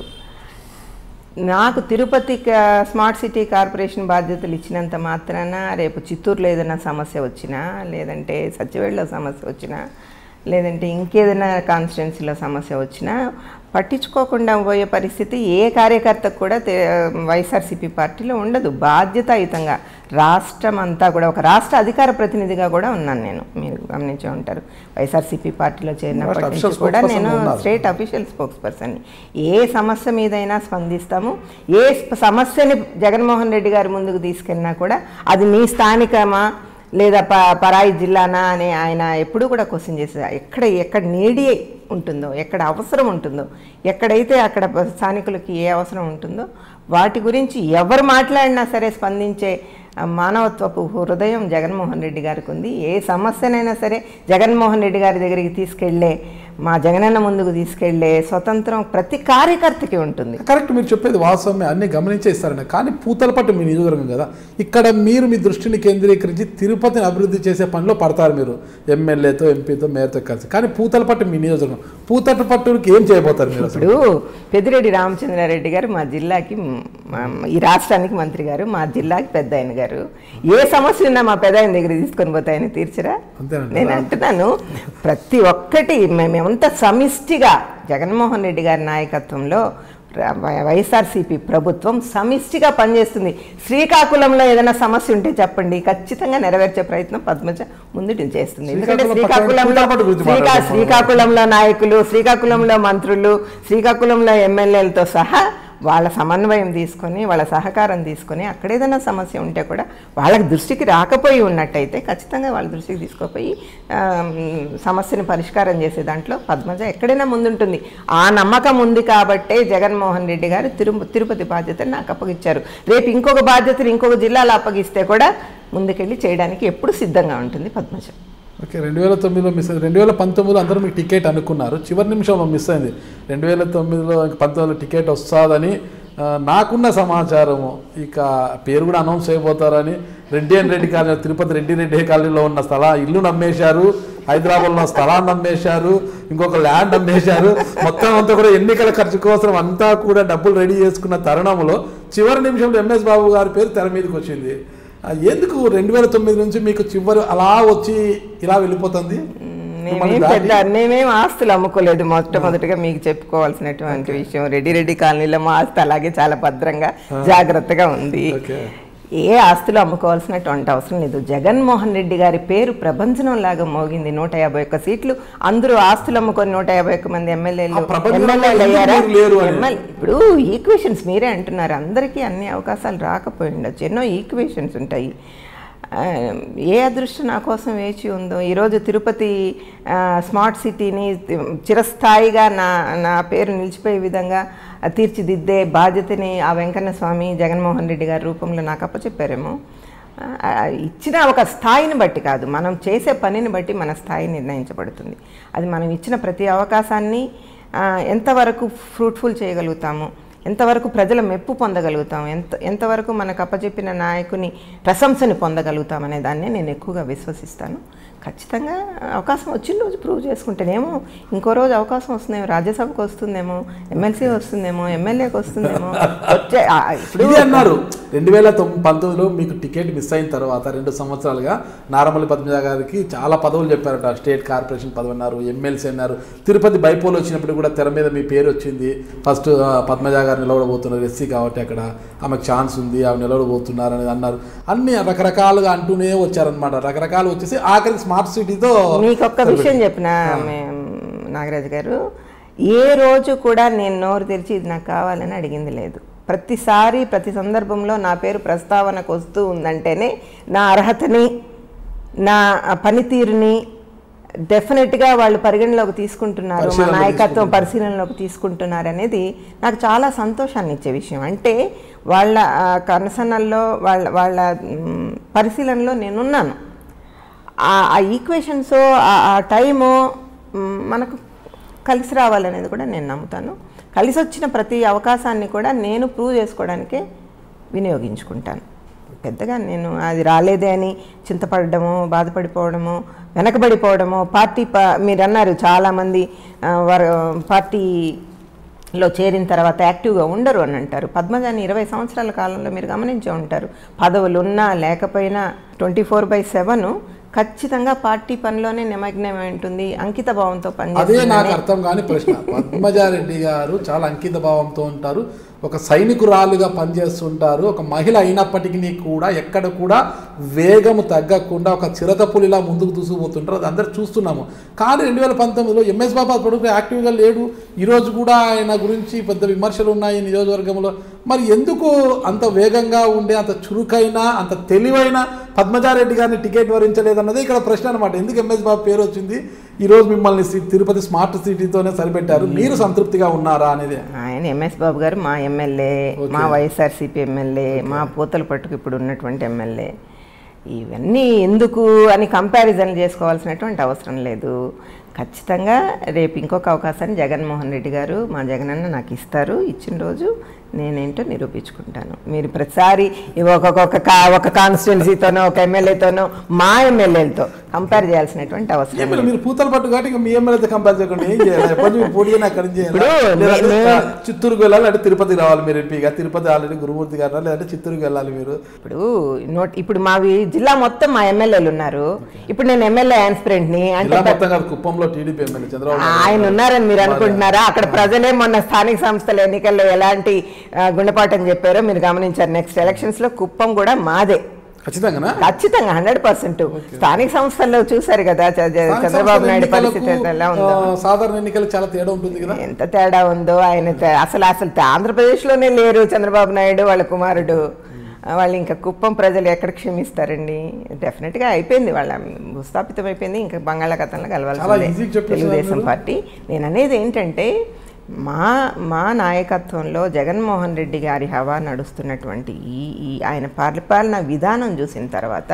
నాకు తిరుపతి క- స్మార్ట్ సిటీ కార్పొరేషన్ బాధ్యతలు ఇచ్చినంత మాత్రాన రేపు చిత్తూరులో ఏదైనా సమస్య వచ్చినా లేదంటే సచివేళ్ళలో సమస్య వచ్చినా లేదంటే ఇంకేదైనా కాన్స్టిట్యున్సీలో సమస్య వచ్చినా పట్టించుకోకుండా పోయే పరిస్థితి ఏ కార్యకర్తకు కూడా తె- వైఎస్ఆర్సీపీ పార్టీలో ఉండదు బాధ్యతాయుతంగా రాష్ట్రం అంతా కూడా ఒక రాష్ట్ర అధికార ప్రతినిధిగా కూడా ఉన్నాను నేను మీరు గమనించే ఉంటారు వైఎస్ఆర్సీపీ పార్టీలో చేరినప్పటి రాష్ట్ర నుంచి official కూడా spokesperson నేను ఉన్నారు. స్టేట్ అఫీషియల్ స్పోక్స్ పర్సన్ ఏ సమస్య మీదైనా స్పందిస్తాము ఏ స్ప- సమస్యని జగన్మోహన్ రెడ్డి గారి ముందుకు తీసుకెళ్ళినా కూడా అది మీ స్థానికమా లేదా ప పరాయి జిల్లానా అని ఆయన ఎప్పుడూ కూడా క్వశ్చన్ చేసేది ఎక్కడ ఎక్కడ నీడి ఉంటుందో ఎక్కడ అవసరం ఉంటుందో ఎక్కడైతే అక్కడ ప- స్థానికులకి ఏ అవసరం ఉంటుందో వాటి గురించి ఎవరు మాట్లాడినా సరే స్పందించే ఆ మానవత్వపు హృదయం జగన్మోహన్ రెడ్డి గారికి ఉంది ఏ సమస్యనైనా సరే జగన్మోహన్ రెడ్డి గారి దగ్గరికి తీసుకెళ్లే మా జగనన్న ముందుకు తీసుకెళ్లే స్వతంత్రం ప్రతి కార్యకర్తకి ఉంటుంది కరెక్ట్ మీరు చెప్పేది వాస్తవమే అన్ని గమనించే ఇస్తారండి కానీ పూతలపట్టు మీ నియోజకవర్గం కదా ఇక్కడ మీరు మీ దృష్టిని కేంద్రీకరించి తిరుపతిని అభివృద్ధి చేసే పనిలో పడతారు మీరు ఎమ్మెల్యేతో ఎంపీతో మేయర్తో కలిసి కానీ పూతలపట్టు మీ నియోజకవర్గం పూతలపట్టుకి ఏం చేయబోతారు మీరు అసలు ఇప్పుడు పెద్దిరెడ్డి రామచంద్రారెడ్డి గారు మా జిల్లాకి మ్- మా- ఈ రాష్ట్రానికి మంత్రి గారు మా జిల్లాకి పెద్ద ఆయన గారు ఏ సమస్య ఉన్నా మా పెద్ద ఆయన దగ్గర తీసుకొని పోతే ఆయన తీర్చరా అంతేనండి నేను అంటున్నాను ప్రతి ఒక్కటి మేమంతా సమిష్టిగా జగన్మోహన్ రెడ్డి గారి నాయకత్వంలో ర- వై- వైఎస్ఆర్సీపీ ప్రభుత్వం సమిష్టిగా పనిచేస్తుంది శ్రీకాకుళంలో ఏదైనా సమస్య ఉంటే చెప్పండి ఖచ్చితంగా నెరవేర్చే ప్రయత్నం పద్మజ ముందు చేస్తుంది ఎందుకంటే శ్రీకాకుళం పక్కన శ్రీకాకుళంలో కూతలపట్టు గురించి శ్రీకా మాట్లాడుతున్నాం. శ్రీకాకుళంలో నాయకులు శ్రీకాకుళంలో మంత్రులు శ్రీకాకుళంలో ఎమ్మెల్యేలతో సహా వాళ్ళ సమన్వయం తీసుకొని వాళ్ళ సహకారం తీసుకొని అక్కడ ఏదైనా సమస్య ఉంటే కూడా వాళ్ళకి దృష్టికి రాకపోయి ఉన్నట్టయితే ఖచ్చితంగా వాళ్ళ దృష్టికి తీసుకుపోయి ఆ, మ్, సమస్యని పరిష్కారం చేసే దాంట్లో పద్మజ ఎక్కడైనా ముందుంటుంది ఆ నమ్మకం ఉంది కాబట్టే జగన్మోహన్ రెడ్డి గారు తిరు తిరుపతి బాధ్యతను నాకు అప్పగిచ్చారు రేపు ఇంకొక బాధ్యతను ఇంకొక జిల్లాలో అప్పగిస్తే కూడా ముందుకెళ్ళి చేయడానికి ఎప్పుడు సిద్ధంగా ఉంటుంది పద్మజ ఓకే రెండు వేల తొమ్మిదిలో మిస్ అయింది రెండు వేల పంతొమ్మిదిలో అందరూ మీకు టికెట్ అనుకున్నారు చివరి నిమిషంలో మిస్ అయింది రెండు వేల తొమ్మిదిలో ఇంక పంతొమ్మిదిలో టికెట్ వస్తుందని ఆ, నాకున్న సమాచారము ఇక పేరు కూడా అనౌన్స్ అయిపోతారని రెడ్డి అండ్ రెడ్డి కాలనీ తిరుపతి రెడ్డి రెడ్డి కాలనీలో ఉన్న స్థల ఇల్లు నమ్మేశారు హైదరాబాద్లో స్థలాన్ని నమ్మేశారు ఇంకొక ల్యాండ్ అమ్మేశారు మొత్తం అంతా కూడా ఎన్నికల ఖర్చు కోసం అంతా కూడా డబ్బులు రెడీ చేసుకున్న తరుణంలో చివరి నిమిషంలో ఎంఎస్ బాబు గారి పేరు తెర మీదకి వచ్చింది ఆ, ఎందుకు రెండు వేల తొమ్మిది నుంచి మీకు చివరి అలా వచ్చి ఇలా వెళ్ళిపోతుంది మిమ్మల్ని మేమేం దాటి- పెద్ద మేమేం ఆస్తులు అమ్ముకోలేదు మొట్టమొదటిగా మీకు చెప్పుకోవాల్సినటువంటి విషయం రెడ్డి రెడ్డి కాలనీలో మా ఆస్తి అలాగే చాలా భద్రంగా జాగ్రత్తగా ఉంది ఓకే ఏ ఆస్తులు అమ్ముకోవాల్సినటువంటి అవసరం లేదు జగన్మోహన్ రెడ్డి గారి పేరు ప్రభంజనం లాగా మోగింది నూట యాభై ఒక్క సీట్లు అందరూ ఆస్తులు అమ్ముకొని నూట యాభై ఒక్క మంది ఎమ్మెల్యేలు ఆ ప్రభంజనంలో ఎమ్మెల్యేలు ఎందుకు అయ్యారా మీరు లేరు అని? ఎమ్మెల్యే ఇప్పుడు ఈక్వేషన్స్ మీరే అంటున్నారు అందరికీ అన్ని అవకాశాలు రాకపోయి ఉండొచ్చు ఎన్నో ఈక్వేషన్స్ ఉంటాయి ఆ, ఏ అదృష్టం నా కోసం వేచి ఉందో ఈరోజు తిరుపతి ఆ, స్మార్ట్ సిటీని చిరస్థాయిగా నా నా పేరు నిలిచిపోయే విధంగా తీర్చిదిద్దే బాధ్యతని ఆ వెంకన్న స్వామి జగన్మోహన్ రెడ్డి గారి రూపంలో నాకు అప్పచెప్పారేమో ఆ, ఇచ్చిన ఒక స్థాయిని బట్టి కాదు మనం చేసే పనిని బట్టి మన స్థాయి నిర్ణయించబడుతుంది అది మనం ఇచ్చిన ప్రతి అవకాశాన్ని ఆ, ఎంతవరకు ఫ్రూట్ఫుల్ చేయగలుగుతాము ఎంతవరకు ప్రజల మెప్పు పొందగలుగుతాం ఎంత ఎంతవరకు మనకు అప్పచెప్పిన నాయకుని ప్రశంసని పొందగలుగుతాం అనే దాన్ని నేను ఎక్కువగా విశ్వసిస్తాను ఖచ్చితంగా అవకాశం వచ్చిన రోజు ప్రూవ్ చేసుకుంటేనేమో ఇంకో రోజు అవకాశం వస్తుందేమో రాజ్యసభకు వస్తుందేమో ఎమ్మెల్సీ వస్తుందేమో ఎమ్మెల్యేకి వస్తుందేమో వచ్చే ఆ, ఇప్పుడు ఇది అన్నారు రెండు వేల తొమ్మిది పంతొమ్మిదిలో మీకు టికెట్ మిస్ అయిన తర్వాత రెండు సంవత్సరాలుగా నారమల్లి పద్మజ గారికి చాలా పదవులు చెప్పారట స్టేట్ కార్పొరేషన్ పదవి అన్నారు ఎమ్మెల్సీ అన్నారు తిరుపతి బైపోల్ వచ్చినప్పుడు కూడా తెర మీద మీ పేరు వచ్చింది ఫస్ట్ ఆ, పద్మజ గారు నిలబడబోతున్నారు ఎస్సీ కాబట్టి అక్కడ ఆమెకు ఛాన్స్ ఉంది ఆమె నిలబడబోతున్నారు అనేది అన్నారు అన్ని రకరకాలుగా అంటూనే వచ్చారనమాట రకరకాలు వచ్చేసి ఆఖరికి స్మార్ట్ సిటీతో మీకు ఒక్క విషయం చెప్పిన మేం నాగరాజు గారు ఏ రోజు కూడా నేను నోరు తెరిచి ఇది నాకు కావాలని అడిగింది లేదు ప్రతిసారి ప్రతి సందర్భంలో నా పేరు ప్రస్తావనకు వస్తూ ఉందంటేనే నా అర్హతని నా పనితీరుని డెఫినెట్గా వాళ్ళు పరిగణలోకి తీసుకుంటున్నారు మా పరిశీలనలోకి నాయకత్వం పరిశీలనలోకి తీసుకుంటున్నారు అనేది నాకు చాలా సంతోషాన్ని ఇచ్చే విషయం అంటే వాళ్ళ ఆ, కనసనల్లో వాళ్ళ వాళ్ళ మ్, పరిశీలనలో నేనున్నాను ఆ- ఆ ఈక్వేషన్స్ ఆ టైము మ్, మనకు కలిసి రావాలనేది కూడా నేను నమ్ముతాను కలిసి వచ్చిన ప్రతి అవకాశాన్ని కూడా నేను ప్రూవ్ చేసుకోవడానికే వినియోగించుకుంటాను పెద్దగా నేను అది రాలేదే అని చింతపడడము బాధపడిపోవడము వెనకబడిపోవడము పార్టీ ప మీరు అన్నారు చాలామంది ఆ, వారు పార్టీలో చేరిన తర్వాత యాక్టివ్గా ఉండరు అని అంటారు పద్మజాని ఇరవై సంవత్సరాల కాలంలో మీరు గమనించే ఉంటారు పదవులు ఉన్నా లేకపోయినా ట్వంటీ ఫోర్ బై సెవెన్ ఖచ్చితంగా పార్టీ పనిలోనే నిమగ్నమై ఉంటుంది అంకిత భావంతో అదే పనిచేస్తుంది నాకు అర్థం కాని ప్రశ్న పద్మజారెడ్డి గారు చాలా అంకిత భావంతో ఉంటారు ఒక సైనికురాలుగా పనిచేస్తుంటారు ఒక మహిళ అయినప్పటికీ కూడా ఎక్కడ కూడా వేగము తగ్గకుండా ఒక చిరతపులిలా ముందుకు దూసుకుపోతుంటారు అది అందరు చూస్తున్నాము కానీ రెండు వేల పంతొమ్మిదిలో ఎంఎస్ బాబా అప్పుడు యాక్టివ్గా లేడు ఈరోజు కూడా ఆయన గురించి పెద్ద విమర్శలు ఉన్నాయి ఈ నియోజకవర్గంలో మరి ఎందుకు అంత వేగంగా ఉండే అంత చురుకైన అంత తెలివైన పద్మజారెడ్డి గారిని టికెట్ వరించలేదన్నదే ఇక్కడ ప్రశ్న అనమాట ఎందుకు ఎంఎస్ బాబు పేరు వచ్చింది ఈరోజు మిమ్మల్ని సి- తిరుపతి స్మార్ట్ సిటీతోనే సరిపెట్టారు మీరు సంతృప్తిగా ఉన్నారా అనేది ఆయన ఎంఎస్ బాబు గారు మా ఎమ్మెల్యే మా వైఎస్ఆర్సీపీ ఎమ్మెల్యే మా పూతల పట్టుకు ఇప్పుడు ఉన్నటువంటి ఎమ్మెల్యే ఇవన్నీ ఎందుకు అని కంపారిజన్ చేసుకోవాల్సినటువంటి అవసరం లేదు ఖచ్చితంగా రేపు ఇంకొక అవకాశాన్ని జగన్మోహన్ రెడ్డి గారు మా జగనన్న నాకు ఇస్తారు ఇచ్చిన రోజు నేనేంటో నిరూపించుకుంటాను మీరు ప్రతిసారి ఒక్కొక్క కా- ఒక కాన్స్టిట్యున్సీతోనో ఒక ఎమ్మెల్యేతోనో మా ఎమ్మెల్యేలతో కంపేర్ చేయాల్సినటువంటి అవసరం లేదు. ఎమ్మెల్యే మీరు పూతలు పట్టు కాబట్టి ఇక మీ ఎమ్మెల్యేతో కంపేర్ చేయకుండా ఏం చేయాలి ఎప్పటి నుంచి పోటీ అయినా అక్కడి నుంచి ఇప్పుడు లేదంటే నే- చిత్తూరుకు వెళ్ళాలి అంటే తిరుపతి రావాలి మీరు ఎంపీగా తిరుపతి ఆల్రెడీ గురుమూర్తి గారు లేదంటే చిత్తూరుకు వెళ్ళాలి మీరు ఇప్పుడు నోట్ ఇప్పుడు మావి జిల్లా మొత్తం మా ఎమ్మెల్యేలు ఉన్నారు ఇప్పుడు నేను ఎమ్మెల్యే ఆన్స్పిరెంట్ని అంటే జిల్లా మొత్తం కాదు కుప్పంలో టీడీపీ ఎమ్మెల్యే చంద్రబాబు నాయుడు. ఆయన ఉన్నారని మీరు అనుకుంటున్నారా అక్కడ ప్రజలే మొన్న స్థానిక సంస్థల ఎన్నికల్లో ఎలాంటి ఆ, గుణపాఠం చెప్పారో మీరు గమనించారు నెక్స్ట్ ఎలక్షన్స్ లో కుప్పం కూడా మాదే ఖచ్చితంగానా ఖచ్చితంగా హండ్రెడ్ పర్సెంట్ స్థానిక సంస్థల్లో చూశారు కదా చ- చ- స్థానిక చంద్రబాబు సంస్థల నాయుడు ఎన్నికలకు, పరిస్థితి ఎలా ఉందో ఆ, సాధారణ ఎన్నికలకు చాలా తేడా ఉంటుంది కదా ఎంత తేడా ఉందో ఆయన తే- అసలు అసలు తే- ఆంధ్రప్రదేశ్లోనే లేరు చంద్రబాబు నాయుడు వాళ్ళ కుమారుడు ఆ, వాళ్ళు ఇంకా కుప్పం ప్రజలు ఎక్కడ క్షమిస్తారండి డెఫినెట్గా అయిపోయింది వాళ్ళ భూస్థాపితం అయిపోయింది ఇంకా బంగాళాఖాతంలో చాలా కలవాల్సిందే easy గా చెప్పేశారు తెలుగుదేశం మీరు. పార్టీ నేను అనేది ఏంటంటే మా మా నాయకత్వంలో జగన్మోహన్ రెడ్డి గారి హవా నడుస్తున్నటువంటి ఈ ఈ ఆయన పరిపాలన విధానం చూసిన తర్వాత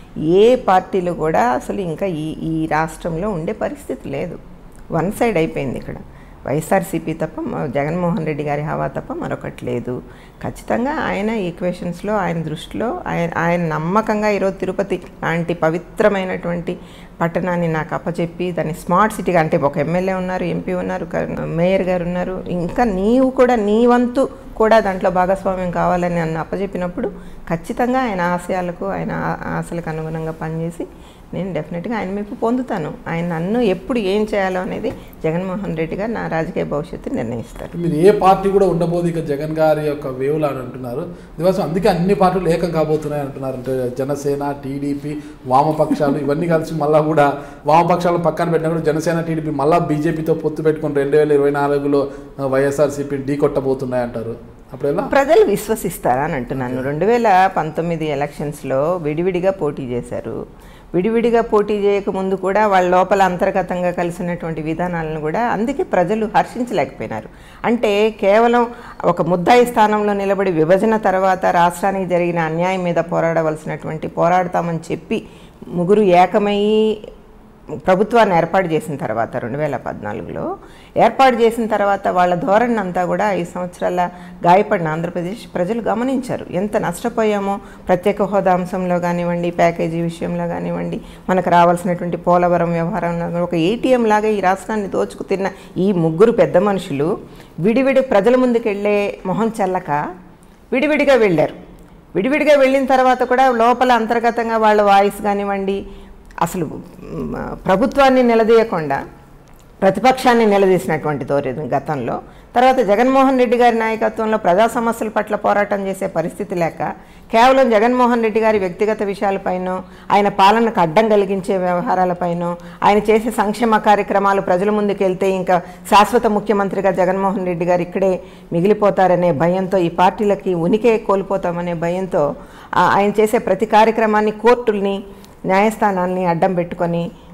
ఏ పార్టీలు కూడా అసలు ఇంకా ఈ ఈ రాష్ట్రంలో ఉండే పరిస్థితి లేదు వన్ సైడ్ అయిపోయింది ఇక్కడ వైఎస్ఆర్సీపీ తప్ప మ- జగన్మోహన్ రెడ్డి గారి హవా తప్ప మరొకటి లేదు ఖచ్చితంగా ఆయన ఈక్వేషన్స్లో ఆయన దృష్టిలో ఆయన ఆయన నమ్మకంగా ఈరోజు తిరుపతి లాంటి పవిత్రమైనటువంటి పట్టణాన్ని నాకు అప్పచెప్పి దాన్ని స్మార్ట్ సిటీగా అంటే ఒక ఎమ్మెల్యే ఉన్నారు ఎంపీ ఉన్నారు క- మేయర్ గారు ఉన్నారు ఇంకా నీవు కూడా నీ వంతు కూడా దాంట్లో భాగస్వామ్యం కావాలని నన్ను అప్పచెప్పినప్పుడు ఖచ్చితంగా ఆయన ఆశయాలకు ఆయన ఆ- ఆశలకు అనుగుణంగా పనిచేసి నేను డెఫినెట్గా ఆయన మెప్పు పొందుతాను ఆయన నన్ను ఎప్పుడు ఏం చేయాలో అనేది జగన్మోహన్ రెడ్డి గారు నా రాజకీయ భవిష్యత్తు నిర్ణయిస్తారు మీరు ఏ పార్టీ కూడా ఉండబోదు ఇక జగన్ గారి యొక్క వేవులు అని అంటున్నారు దీనికోసం అందుకే అన్ని పార్టీలు ఏకం కాబోతున్నాయి అంటున్నారు అంటే జనసేన టీడీపీ వామపక్షాలు ఇవన్నీ కలిసి మళ్ళా కూడా వామపక్షాలను పక్కన పెట్టినా కూడా జనసేన టీడీపీ మళ్ళా బీజేపీతో పొత్తు పెట్టుకుని రెండు వేల ఇరవై నాలుగులో వైఎస్ఆర్సీపీ ఢీ కొట్టబోతున్నాయి అంటారు అప్పుడు ఎలా ప్రజలు విశ్వసిస్తారా అని అంటున్నాను రెండు వేల పంతొమ్మిది ఎలక్షన్స్లో విడివిడిగా పోటీ చేశారు విడివిడిగా పోటీ చేయకముందు కూడా వాళ్ళ లోపల అంతర్గతంగా కలిసినటువంటి విధానాలను కూడా అందుకే ప్రజలు హర్షించలేకపోయినారు అంటే కేవలం ఒక ముద్దాయి స్థానంలో నిలబడి విభజన తర్వాత రాష్ట్రానికి జరిగిన అన్యాయం మీద పోరాడవలసినటువంటి పోరాడతామని చెప్పి ముగ్గురు ఏకమయ్యి ప్రభుత్వాన్ని ఏర్పాటు చేసిన తర్వాత రెండు వేల పద్నాలుగులో ఏర్పాటు చేసిన తర్వాత వాళ్ళ ధోరణి అంతా కూడా ఐదు సంవత్సరాల గాయపడిన ఆంధ్రప్రదేశ్ ప్రజలు గమనించారు ఎంత నష్టపోయామో ప్రత్యేక హోదా అంశంలో కానివ్వండి ప్యాకేజీ విషయంలో కానివ్వండి మనకు రావాల్సినటువంటి పోలవరం వ్యవహారంలో కానీ ఒక ఏటీఎం లాగా ఈ రాష్ట్రాన్ని దోచుకు తిన్న ఈ ముగ్గురు పెద్ద మనుషులు విడివిడి ప్రజల ముందుకు వెళ్ళే మొహం చెల్లక విడివిడిగా వెళ్ళారు విడివిడిగా వెళ్ళిన తర్వాత కూడా లోపల అంతర్గతంగా వాళ్ళ వాయిస్ కానివ్వండి అసలు మ్, ప్రభుత్వాన్ని నిలదీయకుండా ప్రతిపక్షాన్ని నిలదీసినటువంటి తోరి గతంలో తర్వాత జగన్మోహన్ రెడ్డి గారి నాయకత్వంలో ప్రజా సమస్యల పట్ల పోరాటం చేసే పరిస్థితి లేక కేవలం జగన్మోహన్ రెడ్డి గారి వ్యక్తిగత విషయాలపైనో ఆయన పాలనకు అడ్డం కలిగించే వ్యవహారాలపైనో ఆయన చేసే సంక్షేమ కార్యక్రమాలు ప్రజల ముందుకు వెళ్తే ఇంకా శాశ్వత ముఖ్యమంత్రిగా జగన్మోహన్ రెడ్డి గారు ఇక్కడే మిగిలిపోతారనే భయంతో ఈ పార్టీలకి ఉనికే కోల్పోతామనే భయంతో ఆ- ఆయన చేసే ప్రతి కార్యక్రమాన్ని కోర్టుల్ని న్యాయస్థానాల్ని అడ్డం పెట్టుకొని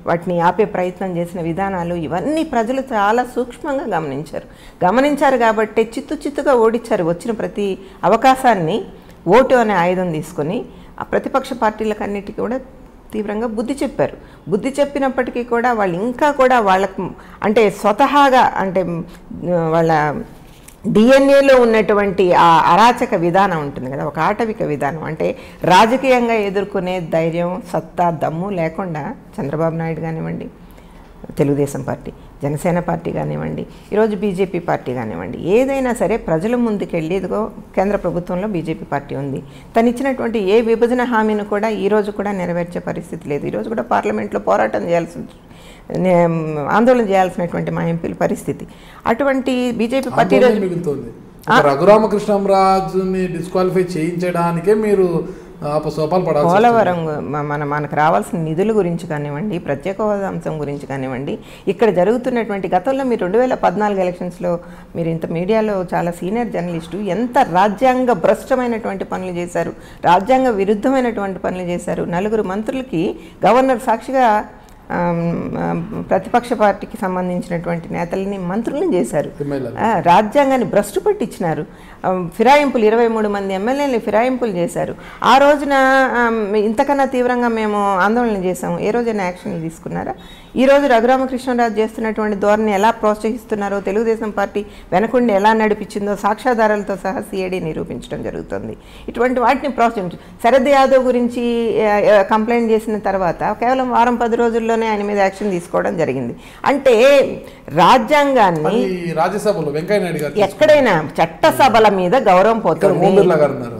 వాటిని ఆపే ప్రయత్నం చేసిన విధానాలు ఇవన్నీ ప్రజలు చాలా సూక్ష్మంగా గమనించారు గమనించారు కాబట్టి చిత్తు చిత్తుగా ఓడించారు వచ్చిన ప్రతి అవకాశాన్ని ఓటు అనే ఆయుధం తీసుకొని ఆ ప్రతిపక్ష పార్టీలకన్నిటికీ కూడా తీవ్రంగా బుద్ధి చెప్పారు బుద్ధి చెప్పినప్పటికీ కూడా వాళ్ళు ఇంకా కూడా వాళ్ళకు అంటే స్వతహాగా అంటే మ్, వాళ్ళ డిఎన్ఏలో ఉన్నటువంటి ఆ అరాచక విధానం ఉంటుంది కదా ఒక ఆటవిక విధానం అంటే రాజకీయంగా ఎదుర్కొనే ధైర్యం సత్తా దమ్ము లేకుండా చంద్రబాబు నాయుడు కానివ్వండి తెలుగుదేశం పార్టీ జనసేన పార్టీ కానివ్వండి ఈరోజు బీజేపీ పార్టీ కానివ్వండి ఏదైనా సరే ప్రజల ముందుకెళ్ళి ఇదిగో కేంద్ర ప్రభుత్వంలో బీజేపీ పార్టీ ఉంది తను ఇచ్చినటువంటి ఏ విభజన హామీని కూడా ఈ రోజు కూడా నెరవేర్చే పరిస్థితి లేదు ఈరోజు కూడా పార్లమెంట్లో పోరాటం చేయాల్సి నే- ఆందోళన చేయాల్సినటువంటి మా ఎంపీల పరిస్థితి అటువంటి బీజేపీ పార్టీ ఆందోళన ఈరోజు మిగులుతోంది ఒక రఘురామకృష్ణంరాజుని డిస్క్వాలిఫై చేయించడానికే మీరు సోపాలు పడాల్సి వస్తుంది. పోలవరం మ- మన మనకు రావాల్సిన నిధుల గురించి కానివ్వండి ప్రత్యేక హోదా అంశం గురించి కానివ్వండి ఇక్కడ జరుగుతున్నటువంటి గతంలో మీరు రెండు వేల పద్నాలుగు ఎలక్షన్స్లో మీరు ఇంత మీడియాలో చాలా సీనియర్ జర్నలిస్టు ఎంత రాజ్యాంగ భ్రష్టమైనటువంటి పనులు చేశారు రాజ్యాంగ విరుద్ధమైనటువంటి పనులు చేశారు నలుగురు మంత్రులకి గవర్నర్ సాక్షిగా ఆమ్, ఆమ్, ప్రతిపక్ష పార్టీకి సంబంధించినటువంటి నేతల్ని మంత్రులను చేశారు ఎమ్మెల్యేలు. ఆ, రాజ్యాంగాన్ని భ్రష్టు పట్టించినారు ఆ, ఫిరాయింపులు ఇరవై మూడు మంది ఎమ్మెల్యేలు ఫిరాయింపులు చేశారు ఆ రోజున ఆ, ఇంతకన్నా తీవ్రంగా మేము ఆందోళన చేశాము ఏ రోజైనా యాక్షన్లు తీసుకున్నారా ఈ రోజు రఘురామకృష్ణరాజు చేస్తున్నటువంటి ధోరణి ఎలా ప్రోత్సహిస్తున్నారో తెలుగుదేశం పార్టీ వెనకుండి ఎలా నడిపించిందో సాక్ష్యాధారాలతో సహా సిఐడి నిరూపించడం జరుగుతుంది ఇటువంటి వాటిని ప్రోత్సహించు శరద్ యాదవ్ గురించి ఆ, ఆ, కంప్లైంట్ చేసిన తర్వాత కేవలం వారం పది రోజుల్లోనే ఆయన మీద యాక్షన్ తీసుకోవడం జరిగింది అంటే రాజ్యాంగాన్ని మళ్ళీ రాజ్యసభలో వెంకయ్య నాయుడు గారు ఎక్కడైనా చట్టసభల మీద గౌరవం ఇక్కడ పోతుంది ఓం బిర్లా గారు ఉన్నారు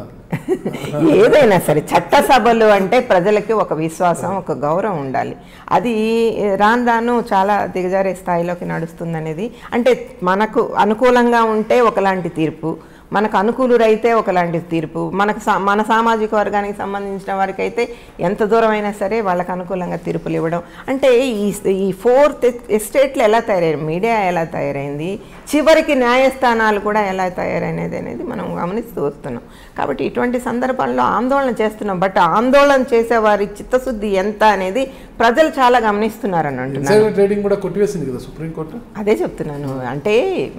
ఏదైనా సరే చట్టసభలు అంటే ప్రజలకి ఒక విశ్వాసం ఒక గౌరవం ఉండాలి అది రాను రాను చాలా దిగజారే స్థాయిలోకి నడుస్తుంది అనేది అంటే మనకు అనుకూలంగా ఉంటే ఒకలాంటి తీర్పు మనకు అనుకూలురైతే ఒకలాంటి తీర్పు మనకు సా- మన సామాజిక వర్గానికి సంబంధించిన వారికి అయితే ఎంత దూరం అయినా సరే వాళ్ళకి అనుకూలంగా తీర్పులు ఇవ్వడం అంటే ఈ ఈ ఫోర్త్ ఎస్టేట్లు ఎలా తయారయ్యాయి మీడియా ఎలా తయారైంది చివరికి న్యాయస్థానాలు కూడా ఎలా తయారైనది అనేది మనం గమనిస్తూ వస్తున్నాం కాబట్టి ఇటువంటి సందర్భాల్లో ఆందోళన చేస్తున్నాం బట్ ఆందోళన చేసే వారి చిత్తశుద్ధి ఎంత అనేది ప్రజలు చాలా గమనిస్తున్నారని అంటున్నారు ఇన్సైడర్ ట్రేడింగ్ కూడా కొట్టివేసింది కదా సుప్రీంకోర్టు అదే చెప్తున్నాను అంటే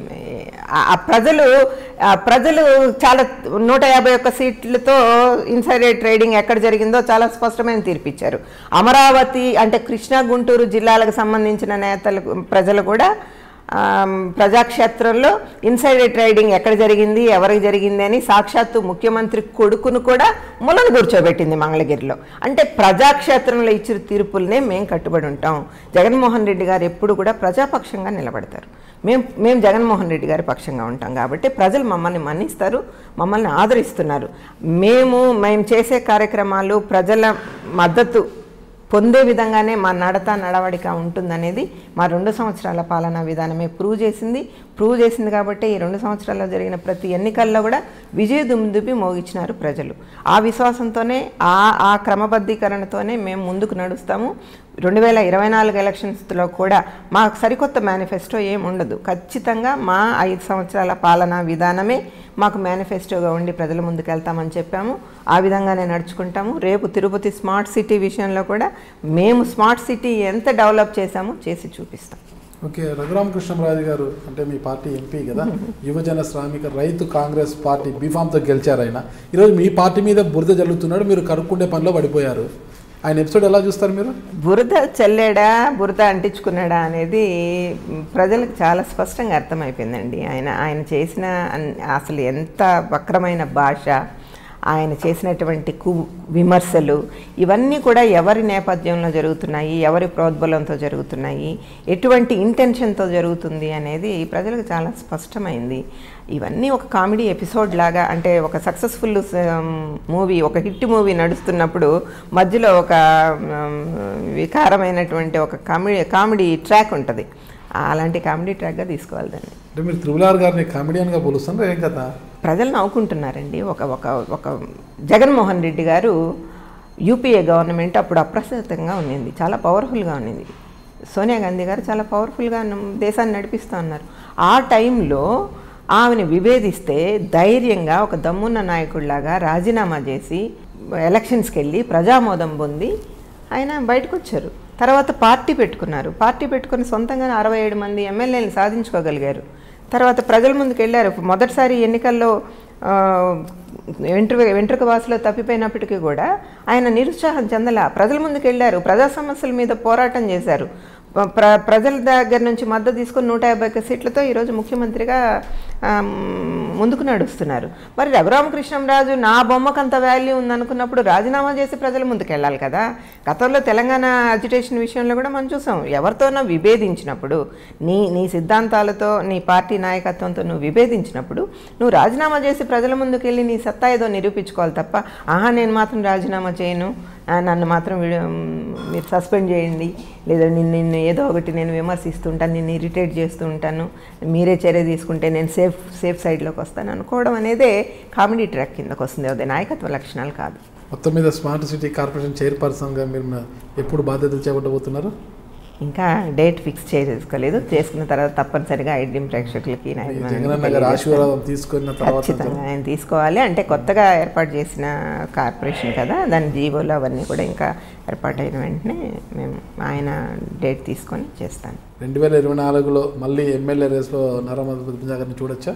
ఆ ఆ ప్రజలు ఆ ప్రజలు చాలా నూట యాభై ఒక్క సీట్లతో ఇన్సైడర్ ట్రేడింగ్ ఎక్కడ జరిగిందో చాలా స్పష్టమైన తీర్పిచ్చారు అమరావతి అంటే కృష్ణా గుంటూరు జిల్లాలకు సంబంధించిన నేతలు ప్రజలు కూడా ఆ, ప్రజాక్షేత్రంలో ఇన్సైడర్ ట్రేడింగ్ ఎక్కడ జరిగింది ఎవరికి జరిగింది అని సాక్షాత్తు ముఖ్యమంత్రి కొడుకును కూడా ములను కూర్చోబెట్టింది మంగళగిరిలో అంటే ప్రజాక్షేత్రంలో ఇచ్చిన తీర్పులనే మేము కట్టుబడి ఉంటాం జగన్మోహన్ రెడ్డి గారు ఎప్పుడు కూడా ప్రజాపక్షంగా నిలబడతారు మేము మేము జగన్మోహన్ రెడ్డి గారి పక్షంగా ఉంటాం కాబట్టి ప్రజలు మమ్మల్ని మన్నిస్తారు మమ్మల్ని ఆదరిస్తున్నారు మేము మేము చేసే కార్యక్రమాలు ప్రజల మద్దతు పొందే విధంగానే మా నడత నడవడిక ఉంటుందనేది మా రెండు సంవత్సరాల పాలనా విధానమే ప్రూవ్ చేసింది ప్రూవ్ చేసింది కాబట్టి ఈ రెండు సంవత్సరాల్లో జరిగిన ప్రతి ఎన్నికల్లో కూడా విజయ దుమ్దుబి మోగించినారు ప్రజలు ఆ విశ్వాసంతోనే ఆ ఆ క్రమబద్ధీకరణతోనే మేము ముందుకు నడుస్తాము రెండు వేల ఇరవై నాలుగు ఎలక్షన్స్లో కూడా మాకు సరికొత్త మేనిఫెస్టో ఏం ఉండదు ఖచ్చితంగా మా ఐదు సంవత్సరాల పాలనా విధానమే మాకు మేనిఫెస్టోగా ఉండి ప్రజల ముందుకు వెళ్తామని చెప్పాము ఆ విధంగానే నడుచుకుంటాము రేపు తిరుపతి స్మార్ట్ సిటీ విషయంలో కూడా మేము స్మార్ట్ సిటీ ఎంత డెవలప్ చేశామో చేసి చూపిస్తాం ఓకే రఘురామకృష్ణరాజు గారు అంటే మీ పార్టీ ఎంపీ కదా యువజన శ్రామిక రైతు కాంగ్రెస్ పార్టీ బీఫామ్తో గెలిచారు ఆయన ఈరోజు మీ పార్టీ మీద బురద జల్లుతున్నాడు మీరు కరుక్కుండే పనిలో పడిపోయారు ఆయన ఎపిసోడ్ ఎలా చూస్తారు మీరు బురద చల్లాడా బురద అంటించుకున్నాడా అనేది మ్, ప్రజలకు చాలా స్పష్టంగా అర్థమైపోయిందండి ఆయన ఆయన చేసిన అన్- అసలు ఎంత వక్రమైన భాష ఆయన చేసినటువంటి కు విమర్శలు ఇవన్నీ కూడా ఎవరి నేపథ్యంలో జరుగుతున్నాయి ఎవరి ప్రోద్బలంతో జరుగుతున్నాయి ఎటువంటి ఇంటెన్షన్తో జరుగుతుంది అనేది ప్రజలకు చాలా స్పష్టమైంది ఇవన్నీ ఒక కామెడీ ఎపిసోడ్ లాగా అంటే ఒక సక్సెస్ఫుల్ మూవీ ఒక హిట్ మూవీ నడుస్తున్నప్పుడు మధ్యలో ఒక ఉమ్, వికారమైనటువంటి ఒక కామెడీ కామెడీ ట్రాక్ ఉంటుంది అలాంటి కామెడీ ట్రాక్గా తీసుకోవాలి దాన్ని అంటే మీరు త్రిబులార్ గారిని కామెడియన్గా పోలుస్తున్నారు ఏం కదా ప్రజలు నవ్వుకుంటున్నారండి ఒక ఒక ఒక జగన్మోహన్ రెడ్డి గారు యూపీఏ గవర్నమెంట్ అప్పుడు అప్రస్తుతంగా ఉన్నింది చాలా పవర్ఫుల్గా ఉన్నింది సోనియా గాంధీ గారు చాలా పవర్ఫుల్గా న- దేశాన్ని నడిపిస్తూ ఉన్నారు ఆ టైంలో ఆమెను విభేదిస్తే ధైర్యంగా ఒక దమ్మున్న నాయకుడిలాగా రాజీనామా చేసి ఎలక్షన్స్కి వెళ్ళి ప్రజామోదం పొంది ఆయన బయటకు వచ్చారు తర్వాత పార్టీ పెట్టుకున్నారు పార్టీ పెట్టుకుని సొంతంగానే అరవై ఏడు మంది ఎమ్మెల్యేలు సాధించుకోగలిగారు తర్వాత ప్రజల ముందుకు వెళ్ళారు మొదటిసారి ఎన్నికల్లో ఆ, వెంట్రు వెంట్రుక వాసులో తప్పిపోయినప్పటికీ కూడా ఆయన నిరుత్సాహం చెందల ప్రజల ముందుకు వెళ్ళారు ప్రజా సమస్యల మీద పోరాటం చేశారు ప- ప్ర ప్రజల దగ్గర నుంచి మద్దతు తీసుకుని నూట యాభై ఒక్క సీట్లతో ఈరోజు ముఖ్యమంత్రిగా ఆమ్, ముందుకు నడుస్తున్నారు మరి రఘురామకృష్ణంరాజు నా బొమ్మకంత వాల్యూ ఉందనుకున్నప్పుడు రాజీనామా చేసి ప్రజల ముందుకు వెళ్ళాలి కదా గతంలో తెలంగాణ అజిటేషన్ విషయంలో కూడా మనం చూసాం ఎవరితోనో విభేదించినప్పుడు నీ నీ సిద్ధాంతాలతో నీ పార్టీ నాయకత్వంతో నువ్వు విభేదించినప్పుడు నువ్వు రాజీనామా చేసి ప్రజల ముందుకు వెళ్ళి నీ సత్తా ఏదో నిరూపించుకోవాలి తప్ప ఆహా నేను మాత్రం రాజీనామా చేయను ఆ, నన్ను మాత్రం విడ- మీరు సస్పెండ్ చేయండి లేదా నిన్ను నిన్ను ఏదో ఒకటి నేను విమర్శిస్తుంటాను నిన్ను ఇరిటేట్ చేస్తూ ఉంటాను మీరే చర్య తీసుకుంటే నేను సేఫ్ సేఫ్ సైడ్లోకి వస్తాను అనుకోవడం అనేదే కామెడీ ట్రాక్ కిందకు వస్తుంది అదే నాయకత్వ లక్షణాలు కాదు మొత్తం మీద స్మార్ట్ సిటీ కార్పొరేషన్ చైర్పర్సన్గా మీరు ఎప్పుడు బాధ్యతలు చేపట్టబోతున్నారు ఇంకా డేట్ ఫిక్స్ చేసుకోలేదు చేసుకున్న తర్వాత తప్పనిసరిగా ఐడ్రీమ్ ప్రేక్షకులకి నా యజమానికి జగనన్న గారి తెలియజేస్తాను. ఆశీర్వాదం తీసుకున్న తర్వాత ఖచ్చితంగా ఆయన తీసుకోవాలి అంటే కొత్తగా ఏర్పాటు చేసిన కార్పొరేషన్ కదా దాని జీవోలు అవన్నీ కూడా ఇంకా ఏర్పాటైన వెంటనే మేము ఆయన డేట్ తీసుకొని చేస్తాను రెండు వేల ఇరవై నాలుగులో మళ్ళీ ఎమ్మెల్యే రేస్లో నారామణ గారిని చూడొచ్చా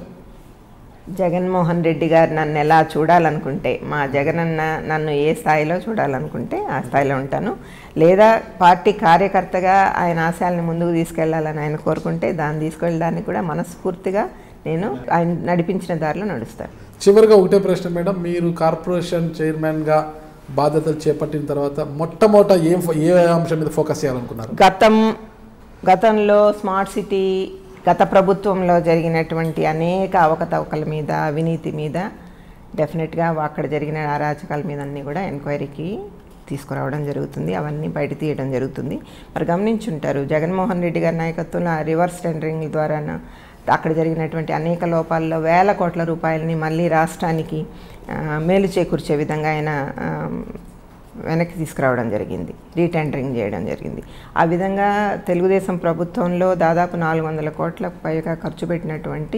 జగన్మోహన్ రెడ్డి గారు నన్ను ఎలా చూడాలనుకుంటే మా జగనన్న నన్ను ఏ స్థాయిలో చూడాలనుకుంటే ఆ స్థాయిలో ఉంటాను లేదా పార్టీ కార్యకర్తగా ఆయన ఆశయాల్ని ముందుకు తీసుకెళ్లాలని ఆయన కోరుకుంటే దాన్ని తీసుకెళ్ళడానికి కూడా మనస్ఫూర్తిగా నేను ఆయన నడిపించిన దారిలో నడుస్తాను చివరిగా ఒకటే ప్రశ్న మేడం మీరు కార్పొరేషన్ చైర్మన్గా బాధ్యతలు చేపట్టిన తర్వాత మొట్టమొదట ఏం ఫో- ఏ అంశం మీద ఫోకస్ చేయాలనుకున్నారు గతం గతంలో స్మార్ట్ సిటీ గత ప్రభుత్వంలో జరిగినటువంటి అనేక అవకతవకల మీద అవినీతి మీద డెఫినెట్గా అక్కడ జరిగిన అరాచకాల మీద అన్నీ కూడా ఎంక్వైరీకి తీసుకురావడం జరుగుతుంది అవన్నీ బయట తీయడం జరుగుతుంది మరి గమనించుంటారు జగన్మోహన్ రెడ్డి గారి నాయకత్వంలో ఆ రివర్స్ టెండరింగ్ ద్వారా అక్కడ జరిగినటువంటి అనేక లోపాల్లో వేల కోట్ల రూపాయలని మళ్ళీ రాష్ట్రానికి ఆ, మేలు చేకూర్చే విధంగా ఆయన ఆ, వెనక్కి తీసుకురావడం జరిగింది రీటెండరింగ్ చేయడం జరిగింది ఆ విధంగా తెలుగుదేశం ప్రభుత్వంలో దాదాపు నాలుగు వందల కోట్లకు పైగా ఖర్చు పెట్టినటువంటి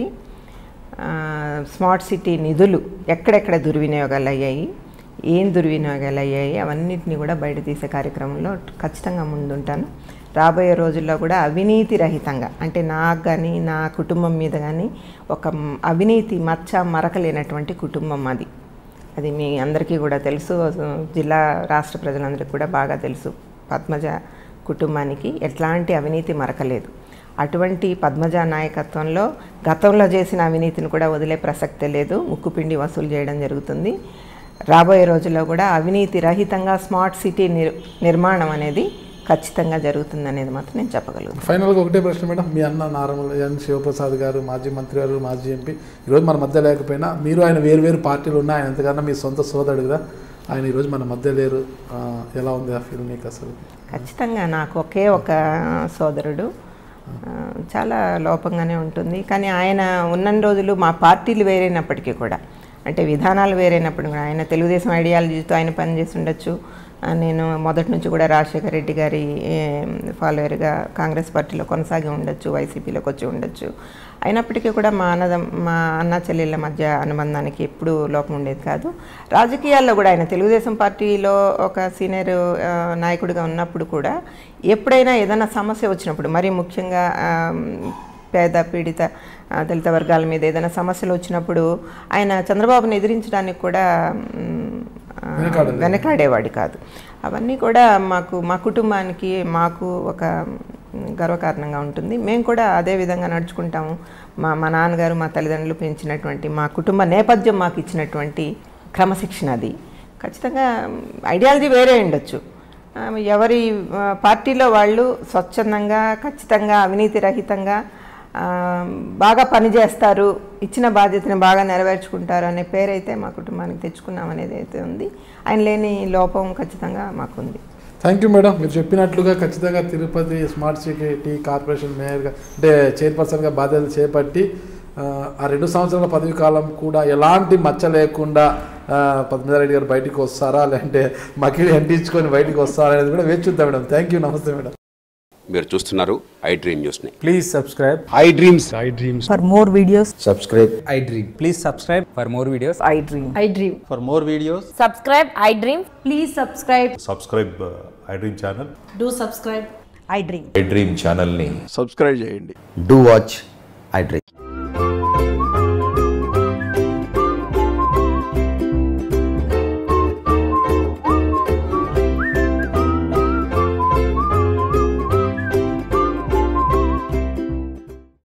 ఆ, స్మార్ట్ సిటీ నిధులు ఎక్కడెక్కడ దుర్వినియోగాలు అయ్యాయి ఏం దుర్వినియోగాలు అయ్యాయి అవన్నిటిని కూడా బయట తీసే కార్యక్రమంలో ఖచ్చితంగా ముందుంటాను రాబోయే రోజుల్లో కూడా అవినీతి రహితంగా అంటే నాకు కానీ నా కుటుంబం మీద కానీ ఒక మ్- అవినీతి మచ్చ మరక లేనటువంటి కుటుంబం అది అది మీ అందరికీ కూడా తెలుసు జిల్లా రాష్ట్ర ప్రజలందరికీ కూడా బాగా తెలుసు పద్మజ కుటుంబానికి ఎట్లాంటి అవినీతి మరకలేదు అటువంటి పద్మజ నాయకత్వంలో గతంలో చేసిన అవినీతిని కూడా వదిలే ప్రసక్తే లేదు ముక్కుపిండి వసూలు చేయడం జరుగుతుంది రాబోయే రోజుల్లో కూడా అవినీతి రహితంగా స్మార్ట్ సిటీ నిర్ నిర్మాణం అనేది ఖచ్చితంగా జరుగుతుంది అనేది మాత్రం నేను చెప్పగలుగుతాను ఫైనల్గా ఒకటే ప్రశ్న మేడం మీ అన్న నారమల ఎన్ శివప్రసాద్ గారు మాజీ మంత్రి గారు మాజీ ఎంపీ ఈరోజు మన మధ్య లేకపోయినా మీరు ఆయన వేరు వేరు పార్టీలు ఉన్నా ఆయన ఎంతకన్నా మీ సొంత సోదరుడు కదా ఆయన ఈరోజు మన మధ్య లేరు ఆ, ఎలా ఉంది ఆ ఫీల్ మీకు అసలు ఖచ్చితంగా నాకు ఒకే ఒక సోదరుడు ఆ, చాలా లోపంగానే ఉంటుంది కానీ ఆయన ఉన్న రోజులు మా పార్టీలు వేరైనప్పటికీ కూడా అంటే విధానాలు వేరైనప్పుడు కూడా ఆయన తెలుగుదేశం ఐడియాలజీతో ఆయన పనిచేసి ఉండొచ్చు ఆ, నేను మొదటి నుంచి కూడా రాజశేఖర రెడ్డి గారి ఫాలోయర్గా కాంగ్రెస్ పార్టీలో కొనసాగి ఉండొచ్చు వైసీపీలోకి వచ్చి ఉండొచ్చు అయినప్పటికీ కూడా మా అన్నదం మా అన్న చెల్లెళ్ళ మధ్య అనుబంధానికి ఎప్పుడూ లోపం ఉండేది కాదు రాజకీయాల్లో కూడా ఆయన తెలుగుదేశం పార్టీలో ఒక సీనియర్ ఆ, నాయకుడిగా ఉన్నప్పుడు కూడా ఎప్పుడైనా ఏదైనా సమస్య వచ్చినప్పుడు మరి ముఖ్యంగా ఆ, పేద పీడిత ఆ, దళిత వర్గాల మీద ఏదైనా సమస్యలు వచ్చినప్పుడు ఆయన చంద్రబాబుని ఎదిరించడానికి కూడా మ్, ఆ, వెనకాడలేదు. వెనకాడేవాడు కాదు అవన్నీ కూడా మాకు మా కుటుంబానికి మాకు ఒక గర్వకారణంగా ఉంటుంది మేము కూడా అదే విధంగా నడుచుకుంటాము మా మా నాన్నగారు మా తల్లిదండ్రులు పెంచినటువంటి మా కుటుంబ నేపథ్యం మాకు ఇచ్చినటువంటి క్రమశిక్షణ అది ఖచ్చితంగా ఐడియాలజీ వేరే ఉండొచ్చు ఆ, ఎవరి ఆ, పార్టీలో వాళ్ళు స్వచ్ఛందంగా ఖచ్చితంగా అవినీతి రహితంగా ఆ, బాగా పనిచేస్తారు ఇచ్చిన బాధ్యతను బాగా నెరవేర్చుకుంటారు అనే పేరైతే మా కుటుంబానికి తెచ్చుకున్నాం అనేది అయితే ఉంది ఆయన లేని లోపం ఖచ్చితంగా మాకుంది థ్యాంక్ యూ మేడం మీరు చెప్పినట్లుగా ఖచ్చితంగా తిరుపతి స్మార్ట్ సిటీ కార్పొరేషన్ మేయర్గా అంటే చైర్పర్సన్గా బాధ్యతలు చేపట్టి ఆ, ఆ రెండు సంవత్సరాల పదవి కాలం కూడా ఎలాంటి మచ్చ లేకుండా ఆ, పద్మజారెడ్డి గారు బయటికి వస్తారా లేదంటే మకిలి అంటించుకొని బయటికి వస్తారా అనేది కూడా వేచి చూద్దాం మేడం థ్యాంక్ యూ నమస్తే మేడం మీరు చూస్తున్నారు ఐ డ్రీమ్ న్యూస్ని Please subscribe. I dreams I dreams. For more videos, subscribe I dream. Please subscribe for more videos. I dream. I dream. For more videos. Subscribe, I dream. Please subscribe. subscribe uh, I dream channel Do subscribe. I dream I dream ఛానల్ని subscribe చేయండి do watch I dream